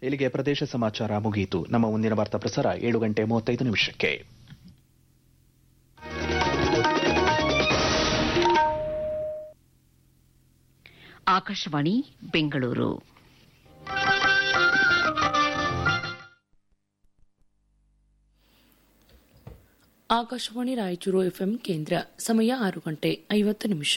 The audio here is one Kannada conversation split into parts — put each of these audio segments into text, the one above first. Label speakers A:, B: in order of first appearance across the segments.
A: ಇಲ್ಲಿಗೆ ಪ್ರದೇಶ ಸಮಾಚಾರ ಮುಗಿಯಿತು ನಮ್ಮ ಮುಂದಿನ ವಾರ್ತಾ ಪ್ರಸಾರ ಏಳು ಗಂಟೆ ಮೂವತ್ತೈದು ನಿಮಿಷಕ್ಕೆ
B: ಆಕಾಶವಾಣಿ ಬೆಂಗಳೂರು
C: ಆಕಾಶವಾಣಿ ರಾಯಚೂರು ಎಫ್ಎಂ ಕೇಂದ್ರ ಸಮಯ ಆರು ಗಂಟೆ ಐವತ್ತು ನಿಮಿಷ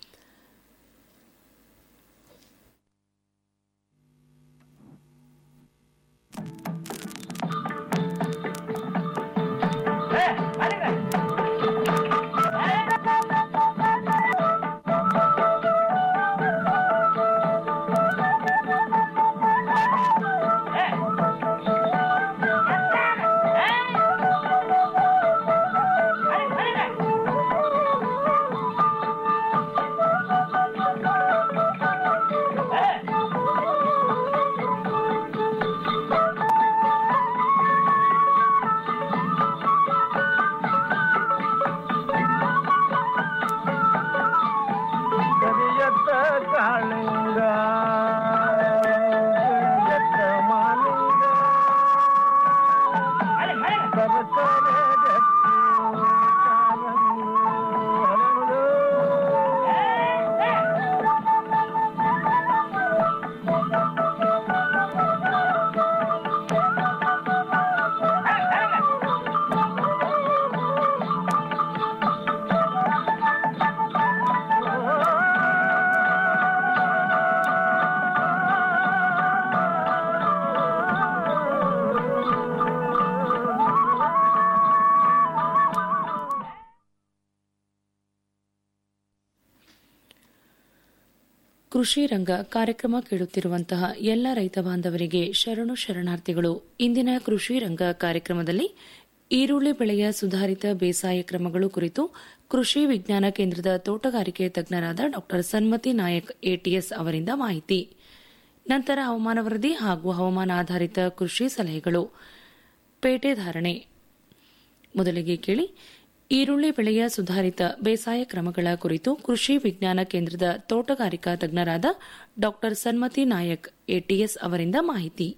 D: ಕರಿಯತ್ತ ಕಾಳಿಂಗ ಕರಿಯತ್ತ ಮಾಲಿಂಗ ಸರಸರ ಗಟ್ಟಿ ಕಾರಂಗಿ ಹರಳು.
C: ಕೃಷಿ ರಂಗ ಕಾರ್ಯಕ್ರಮ ಕೇಳುತ್ತಿರುವಂತಹ ಎಲ್ಲ ರೈತ ಬಾಂಧವರಿಗೆ ಶರಣು ಶರಣಾರ್ಥಿಗಳು ಇಂದಿನ ಕೃಷಿ ರಂಗ ಕಾರ್ಯಕ್ರಮದಲ್ಲಿ ಈರುಳ್ಳಿ ಬೆಳೆಯ ಸುಧಾರಿತ ಬೇಸಾಯ ಕ್ರಮಗಳು ಕುರಿತು ಕೃಷಿ ವಿಜ್ಞಾನ ಕೇಂದ್ರದ ತೋಟಗಾರಿಕೆ ತಜ್ಞರಾದ ಡಾ ಸನ್ಮತಿ ನಾಯಕ್ ಎಟಿಎಸ್ ಅವರಿಂದ ಮಾಹಿತಿ ನಂತರ ಹವಾಮಾನ ವರದಿ ಹಾಗೂ ಹವಾಮಾನ ಆಧಾರಿತ ಕೃಷಿ ಸಲಹೆಗಳು ಪೇಟೆ ಧಾರಣೆ ಮೊದಲಿಗೆ ಕೇಳಿ ಈರುಳ್ಳಿ ಬೆಳೆಯ ಸುಧಾರಿತ ಬೇಸಾಯ ಕ್ರಮಗಳ ಕುರಿತು ಕೃಷಿ ವಿಜ್ಞಾನ ಕೇಂದ್ರದ ತೋಟಗಾರಿಕಾ ತಜ್ಞರಾದ ಡಾ ಸನ್ಮತಿ ನಾಯಕ್ ಎಟಿಎಸ್ ಅವರಿಂದ ಮಾಹಿತಿ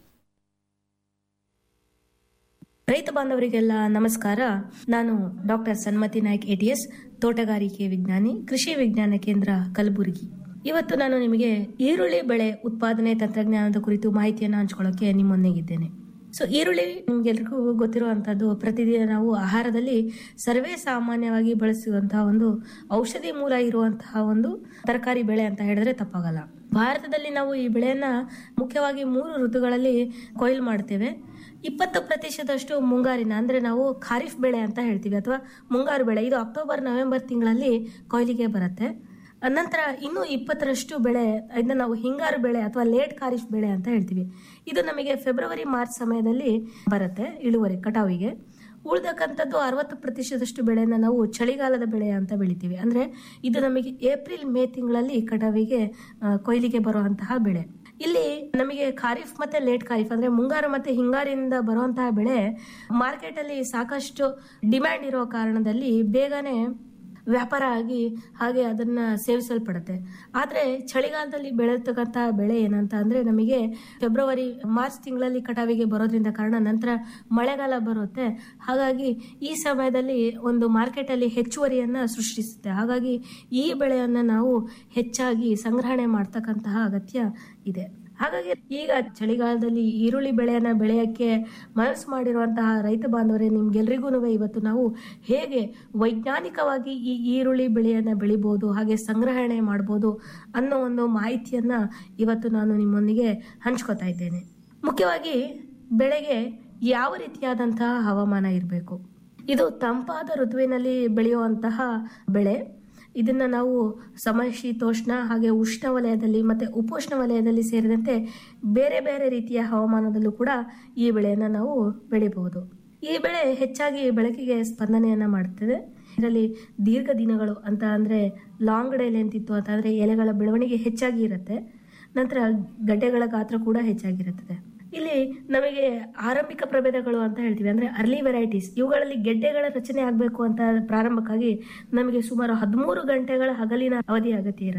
E: ರೈತ ಬಾಂಧವರಿಗೆಲ್ಲ ನಮಸ್ಕಾರ ನಾನು ಡಾಕ್ಟರ್ ಸನ್ಮತಿ ನಾಯ್ಕ್ ಎಟಿಎಸ್ ತೋಟಗಾರಿಕೆ ವಿಜ್ಞಾನಿ ಕೃಷಿ ವಿಜ್ಞಾನ ಕೇಂದ್ರ ಕಲಬುರಗಿ ಇವತ್ತು ನಾನು ನಿಮಗೆ ಈರುಳ್ಳಿ ಬೆಳೆ ಉತ್ಪಾದನೆ ತಂತ್ರಜ್ಞಾನದ ಕುರಿತು ಮಾಹಿತಿಯನ್ನು ಹಂಚ್ಕೊಳ್ಳೋಕೆ ನಿಮ್ಮೊಂದಿಗಿದ್ದೇನೆ ಸೊ ಈರುಳ್ಳಿ ನಿಮ್ಗೆಲ್ರಿಗೂ ಗೊತ್ತಿರುವಂತದ್ದು ಪ್ರತಿದಿನ ನಾವು ಆಹಾರದಲ್ಲಿ ಸರ್ವೇ ಸಾಮಾನ್ಯವಾಗಿ ಬಳಸುವಂತಹ ಒಂದು ಔಷಧಿ ಮೂಲ ಇರುವಂತಹ ಒಂದು ತರಕಾರಿ ಬೆಳೆ ಅಂತ ಹೇಳಿದ್ರೆ ತಪ್ಪಾಗಲ್ಲ ಭಾರತದಲ್ಲಿ ನಾವು ಈ ಬೆಳೆಯನ್ನ ಮುಖ್ಯವಾಗಿ ಮೂರು ಋತುಗಳಲ್ಲಿ ಕೊಯ್ಲು ಮಾಡ್ತೇವೆ ಇಪ್ಪತ್ತು ಪ್ರತಿಶತದಷ್ಟು ಮುಂಗಾರಿನ ಅಂದ್ರೆ ನಾವು ಖಾರಿಫ್ ಬೆಳೆ ಅಂತ ಹೇಳ್ತೀವಿ ಅಥವಾ ಮುಂಗಾರು ಬೆಳೆ ಇದು ಅಕ್ಟೋಬರ್ ನವೆಂಬರ್ ತಿಂಗಳಲ್ಲಿ ಕೊಯ್ಲಿಗೆ ಬರುತ್ತೆ ನಂತರ ಇನ್ನು ಇಪ್ಪತ್ತರಷ್ಟು ಬೆಳೆ ಇದನ್ನ ನಾವು ಹಿಂಗಾರು ಬೆಳೆ ಅಥವಾ ಲೇಟ್ ಖಾರಿಫ್ ಬೆಳೆ ಅಂತ ಹೇಳ್ತೀವಿ ಇದು ನಮಗೆ ಫೆಬ್ರವರಿ ಮಾರ್ಚ್ ಸಮಯದಲ್ಲಿ ಬರುತ್ತೆ ಇಳುವರಿ ಕಟಾವಿಗೆ ಉಳಿದಕ್ಕಂಥದ್ದು ಅರವತ್ತು ಪ್ರತಿಶತದಷ್ಟು ಬೆಳೆನ ನಾವು ಚಳಿಗಾಲದ ಬೆಳೆ ಅಂತ ಬೆಳಿತೀವಿ ಅಂದ್ರೆ ಇದು ನಮಗೆ ಏಪ್ರಿಲ್ ಮೇ ತಿಂಗಳಲ್ಲಿ ಕಟಾವಿಗೆ ಆ, ಕೊಯ್ಲಿಗೆ ಬರುವಂತಹ ಬೆಳೆ ಇಲ್ಲಿ ನಮಗೆ ಖಾರಿಫ್ ಮತ್ತೆ ಲೇಟ್ ಖಾರಿಫ್ ಅಂದ್ರೆ ಮುಂಗಾರು ಮತ್ತೆ ಹಿಂಗಾರಿನಿಂದ ಬರುವಂತಹ ಬೆಳೆ ಮಾರ್ಕೆಟ್ ಅಲ್ಲಿ ಸಾಕಷ್ಟು ಡಿಮ್ಯಾಂಡ್ ಇರೋ ಕಾರಣದಲ್ಲಿ ಬೇಗನೆ ವ್ಯಾಪಾರ ಆಗಿ ಹಾಗೆ ಅದನ್ನ ಸೇವಿಸಲ್ಪಡುತ್ತೆ ಆದ್ರೆ ಚಳಿಗಾಲದಲ್ಲಿ ಬೆಳೆತಕ್ಕಂತಹ ಬೆಳೆ ಏನಂತ ಅಂದ್ರೆ ನಮಗೆ ಫೆಬ್ರವರಿ ಮಾರ್ಚ್ ತಿಂಗಳಲ್ಲಿ ಕಟಾವಿಗೆ ಬರೋದ್ರಿಂದ ಕಾರಣ ನಂತರ ಮಳೆಗಾಲ ಬರುತ್ತೆ ಹಾಗಾಗಿ ಈ ಸಮಯದಲ್ಲಿ ಒಂದು ಮಾರ್ಕೆಟ್ ಅಲ್ಲಿ ಹೆಚ್ಚುವರಿಯನ್ನ ಸೃಷ್ಟಿಸುತ್ತೆ ಹಾಗಾಗಿ ಈ ಬೆಳೆಯನ್ನ ನಾವು ಹೆಚ್ಚಾಗಿ ಸಂಗ್ರಹಣೆ ಮಾಡ್ತಕ್ಕಂತಹ ಅಗತ್ಯ ಇದೆ ಹಾಗಾಗಿ ಈಗ ಚಳಿಗಾಲದಲ್ಲಿ ಈರುಳ್ಳಿ ಬೆಳೆಯನ್ನ ಬೆಳೆಯಕ್ಕೆ ಮನಸ್ಸು ಮಾಡಿರುವಂತಹ ರೈತ ಬಾಂಧವರೇ ನಿಮ್ಗೆಲ್ರಿಗೂ ಇವತ್ತು ನಾವು ಹೇಗೆ ವೈಜ್ಞಾನಿಕವಾಗಿ ಈ ಈರುಳ್ಳಿ ಬೆಳೆಯನ್ನ ಬೆಳಿಬಹುದು ಹಾಗೆ ಸಂಗ್ರಹಣೆ ಮಾಡಬಹುದು ಅನ್ನೋ ಒಂದು ಮಾಹಿತಿಯನ್ನ ಇವತ್ತು ನಾನು ನಿಮ್ಮೊಂದಿಗೆ ಹಂಚ್ಕೋತಾ ಇದ್ದೇನೆ ಮುಖ್ಯವಾಗಿ ಬೆಳೆಗೆ ಯಾವ ರೀತಿಯಾದಂತಹ ಹವಾಮಾನ ಇರಬೇಕು ಇದು ತಂಪಾದ ಋತುವಿನಲ್ಲಿ ಬೆಳೆಯುವಂತಹ ಬೆಳೆ ಇದನ್ನ ನಾವು ಸಮಶೀತೋಷ್ಣ ಹಾಗೆ ಉಷ್ಣ ವಲಯದಲ್ಲಿ ಮತ್ತೆ ಉಪೋಷ್ಣ ವಲಯದಲ್ಲಿ ಸೇರಿದಂತೆ ಬೇರೆ ಬೇರೆ ರೀತಿಯ ಹವಾಮಾನದಲ್ಲೂ ಕೂಡ ಈ ಬೆಳೆಯನ್ನು ನಾವು ಬೆಳಿಬಹುದು ಈ ಬೆಳೆ ಹೆಚ್ಚಾಗಿ ಬೆಳಕಿಗೆ ಸ್ಪಂದನೆಯನ್ನ ಮಾಡುತ್ತದೆ ಇದರಲ್ಲಿ ದೀರ್ಘ ದಿನಗಳು ಅಂತ ಅಂದ್ರೆ ಲಾಂಗ್ ಡೇ ಲೆಂತ್ ಅಂತ ಅಂದ್ರೆ ಎಲೆಗಳ ಬೆಳವಣಿಗೆ ಹೆಚ್ಚಾಗಿ ಇರುತ್ತೆ ನಂತರ ಗಡ್ಡೆಗಳ ಗಾತ್ರ ಕೂಡ ಹೆಚ್ಚಾಗಿರುತ್ತದೆ ಇಲ್ಲಿ ನಮಗೆ ಆರಂಭಿಕ ಪ್ರಭೇದಗಳು ಅಂತ ಹೇಳ್ತೀವಿ ಅಂದ್ರೆ ಅರ್ಲಿ ವೆರೈಟೀಸ್ ಇವುಗಳಲ್ಲಿ ಗೆಡ್ಡೆಗಳ ರಚನೆ ಆಗಬೇಕು ಅಂತ ಪ್ರಾರಂಭಕ್ಕಾಗಿ ನಮಗೆ ಸುಮಾರು ಹದಿಮೂರು ಗಂಟೆಗಳ ಹಗಲಿನ ಅವಧಿ ಅಗತ್ಯ ಇರುತ್ತೆ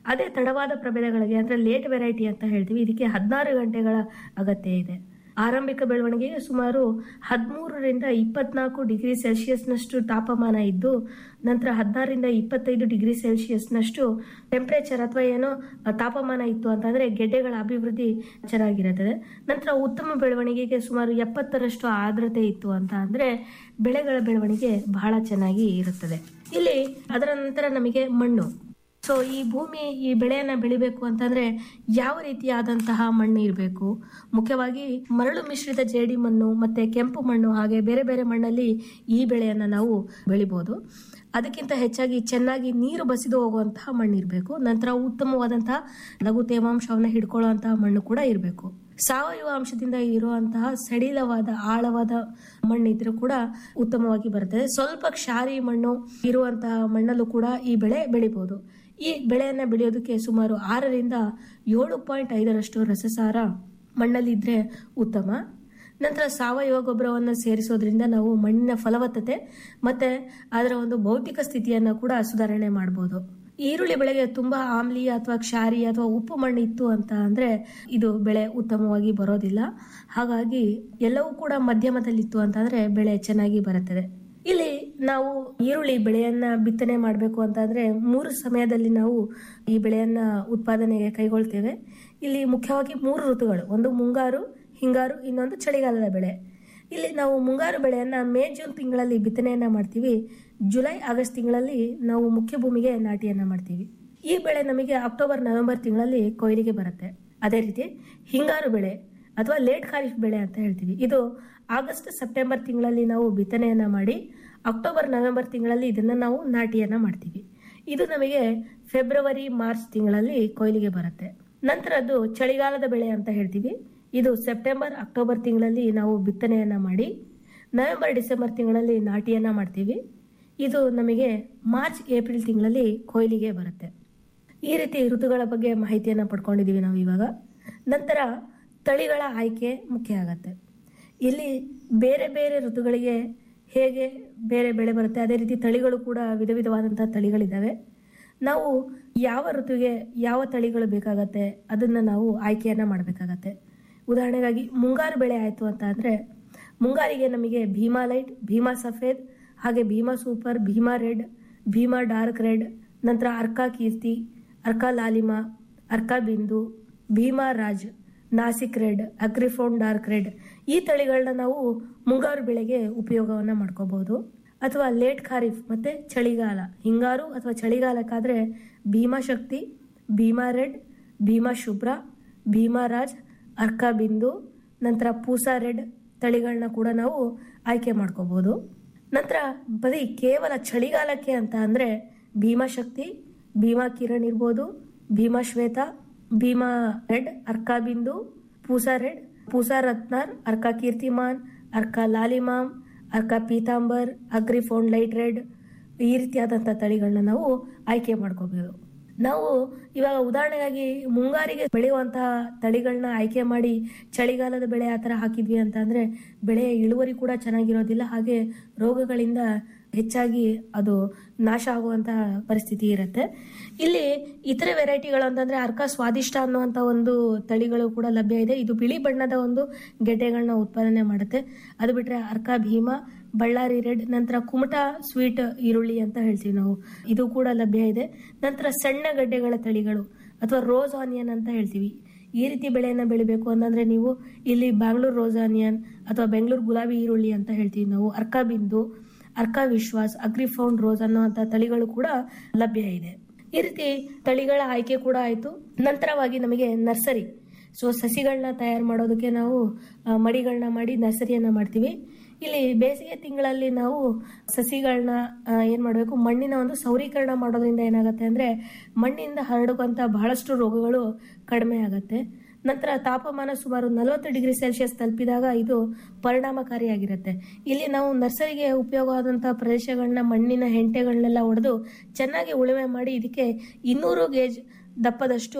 E: ಅದೇ ತಡವಾದ ಪ್ರಭೇದಗಳಿಗೆ ಅಂದ್ರೆ ಲೇಟ್ ವೆರೈಟಿ ಅಂತ ಹೇಳ್ತೀವಿ ಇದಕ್ಕೆ ಹದಿನಾರು ಗಂಟೆಗಳ ಅಗತ್ಯ ಇದೆ ಆರಂಭಿಕ ಬೆಳವಣಿಗೆಗೆ ಸುಮಾರು ಹದಿಮೂರರಿಂದ ಇಪ್ಪತ್ನಾಲ್ಕು ಡಿಗ್ರಿ ಸೆಲ್ಸಿಯಸ್ನಷ್ಟು ತಾಪಮಾನ ಇದ್ದು ನಂತರ ಹದಿನಾರರಿಂದ ಇಪ್ಪತ್ತೈದು ಡಿಗ್ರಿ ಸೆಲ್ಸಿಯಸ್ನಷ್ಟು ಟೆಂಪರೇಚರ್ ಅಥವಾ ಏನೋ ತಾಪಮಾನ ಇತ್ತು ಅಂತಂದ್ರೆ ಗೆಡ್ಡೆಗಳ ಅಭಿವೃದ್ಧಿ ಚೆನ್ನಾಗಿರುತ್ತದೆ ನಂತರ ಉತ್ತಮ ಬೆಳವಣಿಗೆಗೆ ಸುಮಾರು ಎಪ್ಪತ್ತರಷ್ಟು ಆರ್ದ್ರತೆ ಇತ್ತು ಅಂತ ಅಂದ್ರೆ ಬೆಳೆಗಳ ಬೆಳವಣಿಗೆ ಬಹಳ ಚೆನ್ನಾಗಿ ಇರುತ್ತದೆ ಇಲ್ಲಿ ಅದರ ನಂತರ ನಮಗೆ ಮಣ್ಣು ಸೊ ಈ ಭೂಮಿ ಈ ಬೆಳೆಯನ್ನ ಬೆಳಿಬೇಕು ಅಂತಂದ್ರೆ ಯಾವ ರೀತಿಯಾದಂತಹ ಮಣ್ಣು ಇರಬೇಕು ಮುಖ್ಯವಾಗಿ ಮರಳು ಮಿಶ್ರಿತ ಜೇಡಿ ಮಣ್ಣು ಮತ್ತೆ ಕೆಂಪು ಮಣ್ಣು ಹಾಗೆ ಬೇರೆ ಬೇರೆ ಮಣ್ಣಲ್ಲಿ ಈ ಬೆಳೆಯನ್ನ ನಾವು ಬೆಳಿಬಹುದು ಅದಕ್ಕಿಂತ ಹೆಚ್ಚಾಗಿ ಚೆನ್ನಾಗಿ ನೀರು ಬಸಿದು ಹೋಗುವಂತಹ ಮಣ್ಣು ಇರಬೇಕು ನಂತರ ಉತ್ತಮವಾದಂತಹ ಲಘು ತೇವಾಂಶವನ್ನ ಹಿಡ್ಕೊಳ್ಳುವಂತಹ ಮಣ್ಣು ಕೂಡ ಇರಬೇಕು ಸಾವಯವ ಅಂಶದಿಂದ ಇರುವಂತಹ ಸಡಿಲವಾದ ಆಳವಾದ ಮಣ್ಣು ಇದ್ರೂ ಕೂಡ ಉತ್ತಮವಾಗಿ ಬರ್ತದೆ ಸ್ವಲ್ಪ ಕ್ಷಾರಿ ಮಣ್ಣು ಇರುವಂತಹ ಮಣ್ಣಲ್ಲೂ ಕೂಡ ಈ ಬೆಳೆ ಬೆಳಿಬಹುದು ಈ ಬೆಳೆಯನ್ನ ಬೆಳೆಯೋದಕ್ಕೆ ಸುಮಾರು ಆರರಿಂದ ಏಳು ಪಾಯಿಂಟ್ ಐದರಷ್ಟು ರಸಸಾರ ಮಣ್ಣಲ್ಲಿದ್ರೆ ಉತ್ತಮ ನಂತರ ಸಾವಯವ ಗೊಬ್ಬರವನ್ನು ಸೇರಿಸೋದ್ರಿಂದ ನಾವು ಮಣ್ಣಿನ ಫಲವತ್ತತೆ ಮತ್ತೆ ಅದರ ಒಂದು ಭೌತಿಕ ಸ್ಥಿತಿಯನ್ನ ಕೂಡ ಸುಧಾರಣೆ ಮಾಡಬಹುದು ಈರುಳ್ಳಿ ಬೆಳೆಗೆ ತುಂಬಾ ಆಮ್ಲೀಯ ಅಥವಾ ಕ್ಷಾರಿ ಅಥವಾ ಉಪ್ಪು ಮಣ್ಣು ಇತ್ತು ಅಂತ ಅಂದ್ರೆ ಇದು ಬೆಳೆ ಉತ್ತಮವಾಗಿ ಬರೋದಿಲ್ಲ ಹಾಗಾಗಿ ಎಲ್ಲವೂ ಕೂಡ ಮಧ್ಯಮದಲ್ಲಿತ್ತು ಅಂತಂದ್ರೆ ಬೆಳೆ ಚೆನ್ನಾಗಿ ಬರುತ್ತದೆ ಇಲ್ಲಿ ನಾವು ಈರುಳ್ಳಿ ಬೆಳೆಯನ್ನ ಬಿತ್ತನೆ ಮಾಡಬೇಕು ಅಂತಂದ್ರೆ ಮೂರು ಸಮಯದಲ್ಲಿ ನಾವು ಈ ಬೆಳೆಯನ್ನ ಉತ್ಪಾದನೆಗೆ ಕೈಗೊಳ್ತೇವೆ ಇಲ್ಲಿ ಮುಖ್ಯವಾಗಿ ಮೂರು ಋತುಗಳು ಒಂದು ಮುಂಗಾರು ಹಿಂಗಾರು ಇನ್ನೊಂದು ಚಳಿಗಾಲದ ಬೆಳೆ ಇಲ್ಲಿ ನಾವು ಮುಂಗಾರು ಬೆಳೆಯನ್ನ ಮೇ ಜೂನ್ ತಿಂಗಳಲ್ಲಿ ಬಿತ್ತನೆಯನ್ನ ಮಾಡ್ತೀವಿ ಜುಲೈ ಆಗಸ್ಟ್ ತಿಂಗಳಲ್ಲಿ ನಾವು ಮುಖ್ಯ ಭೂಮಿಗೆ ನಾಟಿಯನ್ನ ಮಾಡ್ತೀವಿ ಈ ಬೆಳೆ ನಮಗೆ ಅಕ್ಟೋಬರ್ ನವೆಂಬರ್ ತಿಂಗಳಲ್ಲಿ ಕೊಯ್ಲಿಗೆ ಬರುತ್ತೆ ಅದೇ ರೀತಿ ಹಿಂಗಾರು ಬೆಳೆ ಅಥವಾ ಲೇಟ್ ಖಾರಿಫ್ ಬೆಳೆ ಅಂತ ಹೇಳ್ತೀವಿ ಇದು ಆಗಸ್ಟ್ ಸೆಪ್ಟೆಂಬರ್ ತಿಂಗಳಲ್ಲಿ ನಾವು ಬಿತ್ತನೆಯನ್ನ ಮಾಡಿ ಅಕ್ಟೋಬರ್ ನವೆಂಬರ್ ತಿಂಗಳಲ್ಲಿ ಇದನ್ನ ನಾವು ನಾಟಿಯನ್ನ ಮಾಡ್ತೀವಿ ಇದು ನಮಗೆ ಫೆಬ್ರವರಿ ಮಾರ್ಚ್ ತಿಂಗಳಲ್ಲಿ ಕೊಯ್ಲಿಗೆ ಬರುತ್ತೆ ನಂತರದ್ದು ಚಳಿಗಾಲದ ಬೆಳೆ ಅಂತ ಹೇಳ್ತೀವಿ ಇದು ಸೆಪ್ಟೆಂಬರ್ ಅಕ್ಟೋಬರ್ ತಿಂಗಳಲ್ಲಿ ನಾವು ಬಿತ್ತನೆಯನ್ನ ಮಾಡಿ ನವೆಂಬರ್ ಡಿಸೆಂಬರ್ ತಿಂಗಳಲ್ಲಿ ನಾಟಿಯನ್ನ ಮಾಡ್ತೀವಿ ಇದು ನಮಗೆ ಮಾರ್ಚ್ ಏಪ್ರಿಲ್ ತಿಂಗಳಲ್ಲಿ ಕೊಯ್ಲಿಗೆ ಬರುತ್ತೆ ಈ ರೀತಿ ಋತುಗಳ ಬಗ್ಗೆ ಮಾಹಿತಿಯನ್ನು ಪಡ್ಕೊಂಡಿದ್ದೀವಿ ನಾವು ಇವಾಗ ನಂತರ ತಳಿಗಳ ಆಯ್ಕೆ ಮುಖ್ಯ ಆಗತ್ತೆ ಇಲ್ಲಿ ಬೇರೆ ಬೇರೆ ಋತುಗಳಿಗೆ ಹೇಗೆ ಬೇರೆ ಬೆಳೆ ಬರುತ್ತೆ ಅದೇ ರೀತಿ ತಳಿಗಳು ಕೂಡ ವಿಧ ವಿಧವಾದಂತಹ ತಳಿಗಳಿದ್ದಾವೆ ನಾವು ಯಾವ ಋತುವಿಗೆ ಯಾವ ತಳಿಗಳು ಬೇಕಾಗತ್ತೆ ಅದನ್ನ ನಾವು ಆಯ್ಕೆಯನ್ನ ಮಾಡಬೇಕಾಗತ್ತೆ ಉದಾಹರಣೆಗಾಗಿ ಮುಂಗಾರು ಬೆಳೆ ಆಯಿತು ಅಂತ ಅಂದರೆ ಮುಂಗಾರಿಗೆ ನಮಗೆ ಭೀಮಾ ಲೈಟ್ ಭೀಮಾ ಸಫೇದ್ ಹಾಗೆ Bhima super Bhima red Bhima dark red ನಂತರ Arka Kirti Arka Lalima Arka Bindu Bhima Raj Nasik red Agrifound dark red ಈ ತಳಿಗಳನ್ನ ನಾವು ಮುಂಗಾರು ಬೆಳೆಗೆ ಉಪಯೋಗವನ್ನ ಮಾಡ್ಕೋಬಹುದು ಅಥವಾ ಲೇಟ್ ಖಾರಿಫ್ ಮತ್ತೆ ಚಳಿಗಾಲ ಹಿಂಗಾರು ಅಥವಾ ಚಳಿಗಾಲಕ್ಕಾದ್ರೆ ಭೀಮಾ ಶಕ್ತಿ ಭೀಮಾ ರೆಡ್ ಭೀಮಾ ಶುಭ್ರ ಭೀಮಾ ರಾಜ್ ಅರ್ಕಾ ಬಿಂದು ನಂತರ ಪೂಸಾ ರೆಡ್ ತಳಿಗಳನ್ನ ಕೂಡ ನಾವು ಆಯ್ಕೆ ಮಾಡ್ಕೋಬಹುದು ನಂತರ ಬರೀ ಕೇವಲ ಚಳಿಗಾಲಕ್ಕೆ ಅಂತ ಅಂದ್ರೆ ಭೀಮಾ ಶಕ್ತಿ ಭೀಮಾ ಕಿರಣ್ ಇರ್ಬೋದು Bhima Shweta Bhima red Arka Bindu Pusa red Pusa Ratnar Arka Kirtiman Arka Lalima Arka Pitambar Agrifound light red ಈ ರೀತಿಯಾದಂಥ ತಳಿಗಳನ್ನ ನಾವು ಆಯ್ಕೆ ಮಾಡ್ಕೋಬಹುದು ನಾವು ಇವಾಗ ಉದಾಹರಣೆಗಾಗಿ ಮುಂಗಾರಿಗೆ ಬೆಳೆಯುವಂತಹ ತಳಿಗಳನ್ನ ಆಯ್ಕೆ ಮಾಡಿ ಚಳಿಗಾಲದ ಬೆಳೆ ಆ ಥರ ಹಾಕಿದ್ವಿ ಅಂತ ಅಂದ್ರೆ ಬೆಳೆಯ ಇಳುವರಿ ಕೂಡ ಚೆನ್ನಾಗಿರೋದಿಲ್ಲ ಹಾಗೆ ರೋಗಗಳಿಂದ ಹೆಚ್ಚಾಗಿ ಅದು ನಾಶ ಆಗುವಂತಹ ಪರಿಸ್ಥಿತಿ ಇರುತ್ತೆ ಇಲ್ಲಿ ಇತರೆ ವೆರೈಟಿಗಳು ಅಂತಂದ್ರೆ ಅರ್ಕ ಸ್ವಾದಿಷ್ಟ ಅನ್ನುವಂಥ ಒಂದು ತಳಿಗಳು ಕೂಡ ಲಭ್ಯ ಇದೆ ಇದು ಬಿಳಿ ಬಣ್ಣದ ಒಂದು ಗೆಡ್ಡೆಗಳನ್ನ ಉತ್ಪಾದನೆ ಮಾಡುತ್ತೆ ಅದು ಬಿಟ್ರೆ ಅರ್ಕ ಭೀಮಾ ಬಳ್ಳಾರಿ ರೆಡ್ ನಂತರ ಕುಮಟಾ ಸ್ವೀಟ್ ಈರುಳ್ಳಿ ಅಂತ ಹೇಳ್ತೀವಿ ನಾವು ಇದು ಕೂಡ ಲಭ್ಯ ಇದೆ ನಂತರ ಸಣ್ಣ ಗಡ್ಡೆಗಳ ತಳಿಗಳು ಅಥವಾ ರೋಸ್ ಆನಿಯನ್ ಅಂತ ಹೇಳ್ತೀವಿ ಈ ರೀತಿ ಬೆಳೆಯನ್ನ ಬೆಳಿಬೇಕು ಅಂತಂದ್ರೆ ನೀವು ಇಲ್ಲಿ ಬ್ಯಾಂಗ್ಳೂರ್ ರೋಸ್ ಆನಿಯನ್ ಅಥವಾ ಬೆಂಗಳೂರು ಗುಲಾಬಿ ಈರುಳ್ಳಿ ಅಂತ ಹೇಳ್ತೀವಿ ನಾವು ಅರ್ಕಾ ಬಿಂದು ಅರ್ಕಾ ವಿಶ್ವಾಸ್ ಅಗ್ರಿಫೌಂಡ್ ರೋಸ್ ಅನ್ನುವಂಥ ತಳಿಗಳು ಕೂಡ ಲಭ್ಯ ಇದೆ ಈ ರೀತಿ ತಳಿಗಳ ಆಯ್ಕೆ ಕೂಡ ಆಯಿತು ನಂತರವಾಗಿ ನಮಗೆ ನರ್ಸರಿ ಸೊ ಸಸಿಗಳನ್ನ ತಯಾರು ಮಾಡೋದಕ್ಕೆ ನಾವು ಆ, ಮಡಿಗಳನ್ನ ಮಾಡಿ ನರ್ಸರಿಯನ್ನ ಮಾಡ್ತೀವಿ ಇಲ್ಲಿ ಬೇಸಿಗೆ ತಿಂಗಳಲ್ಲಿ ನಾವು ಸಸಿಗಳನ್ನ ಆ, ಏನ್ ಮಾಡಬೇಕು ಮಣ್ಣಿನ ಒಂದು ಸೌರೀಕರಣ ಮಾಡೋದ್ರಿಂದ ಏನಾಗುತ್ತೆ ಅಂದ್ರೆ ಮಣ್ಣಿನಿಂದ ಹರಡುವಂತ ಬಹಳಷ್ಟು ರೋಗಗಳು ಕಡಿಮೆ ಆಗುತ್ತೆ ನಂತರ ತಾಪಮಾನ ಸುಮಾರು ನಲವತ್ತು ಡಿಗ್ರಿ ಸೆಲ್ಸಿಯಸ್ ತಲುಪಿದಾಗ ಇದು ಪರಿಣಾಮಕಾರಿಯಾಗಿರುತ್ತೆ ಇಲ್ಲಿ ನಾವು ನರ್ಸರಿಗೆ ಉಪಯೋಗವಾದಂತಹ ಪ್ರದೇಶಗಳನ್ನ ಮಣ್ಣಿನ ಹೆಂಟೆಗಳನ್ನೆಲ್ಲ ಒಡೆದು ಚೆನ್ನಾಗಿ ಉಳುಮೆ ಮಾಡಿ ಇದಕ್ಕೆ ಇನ್ನೂರು ಗೇಜ್ ದಪ್ಪದಷ್ಟು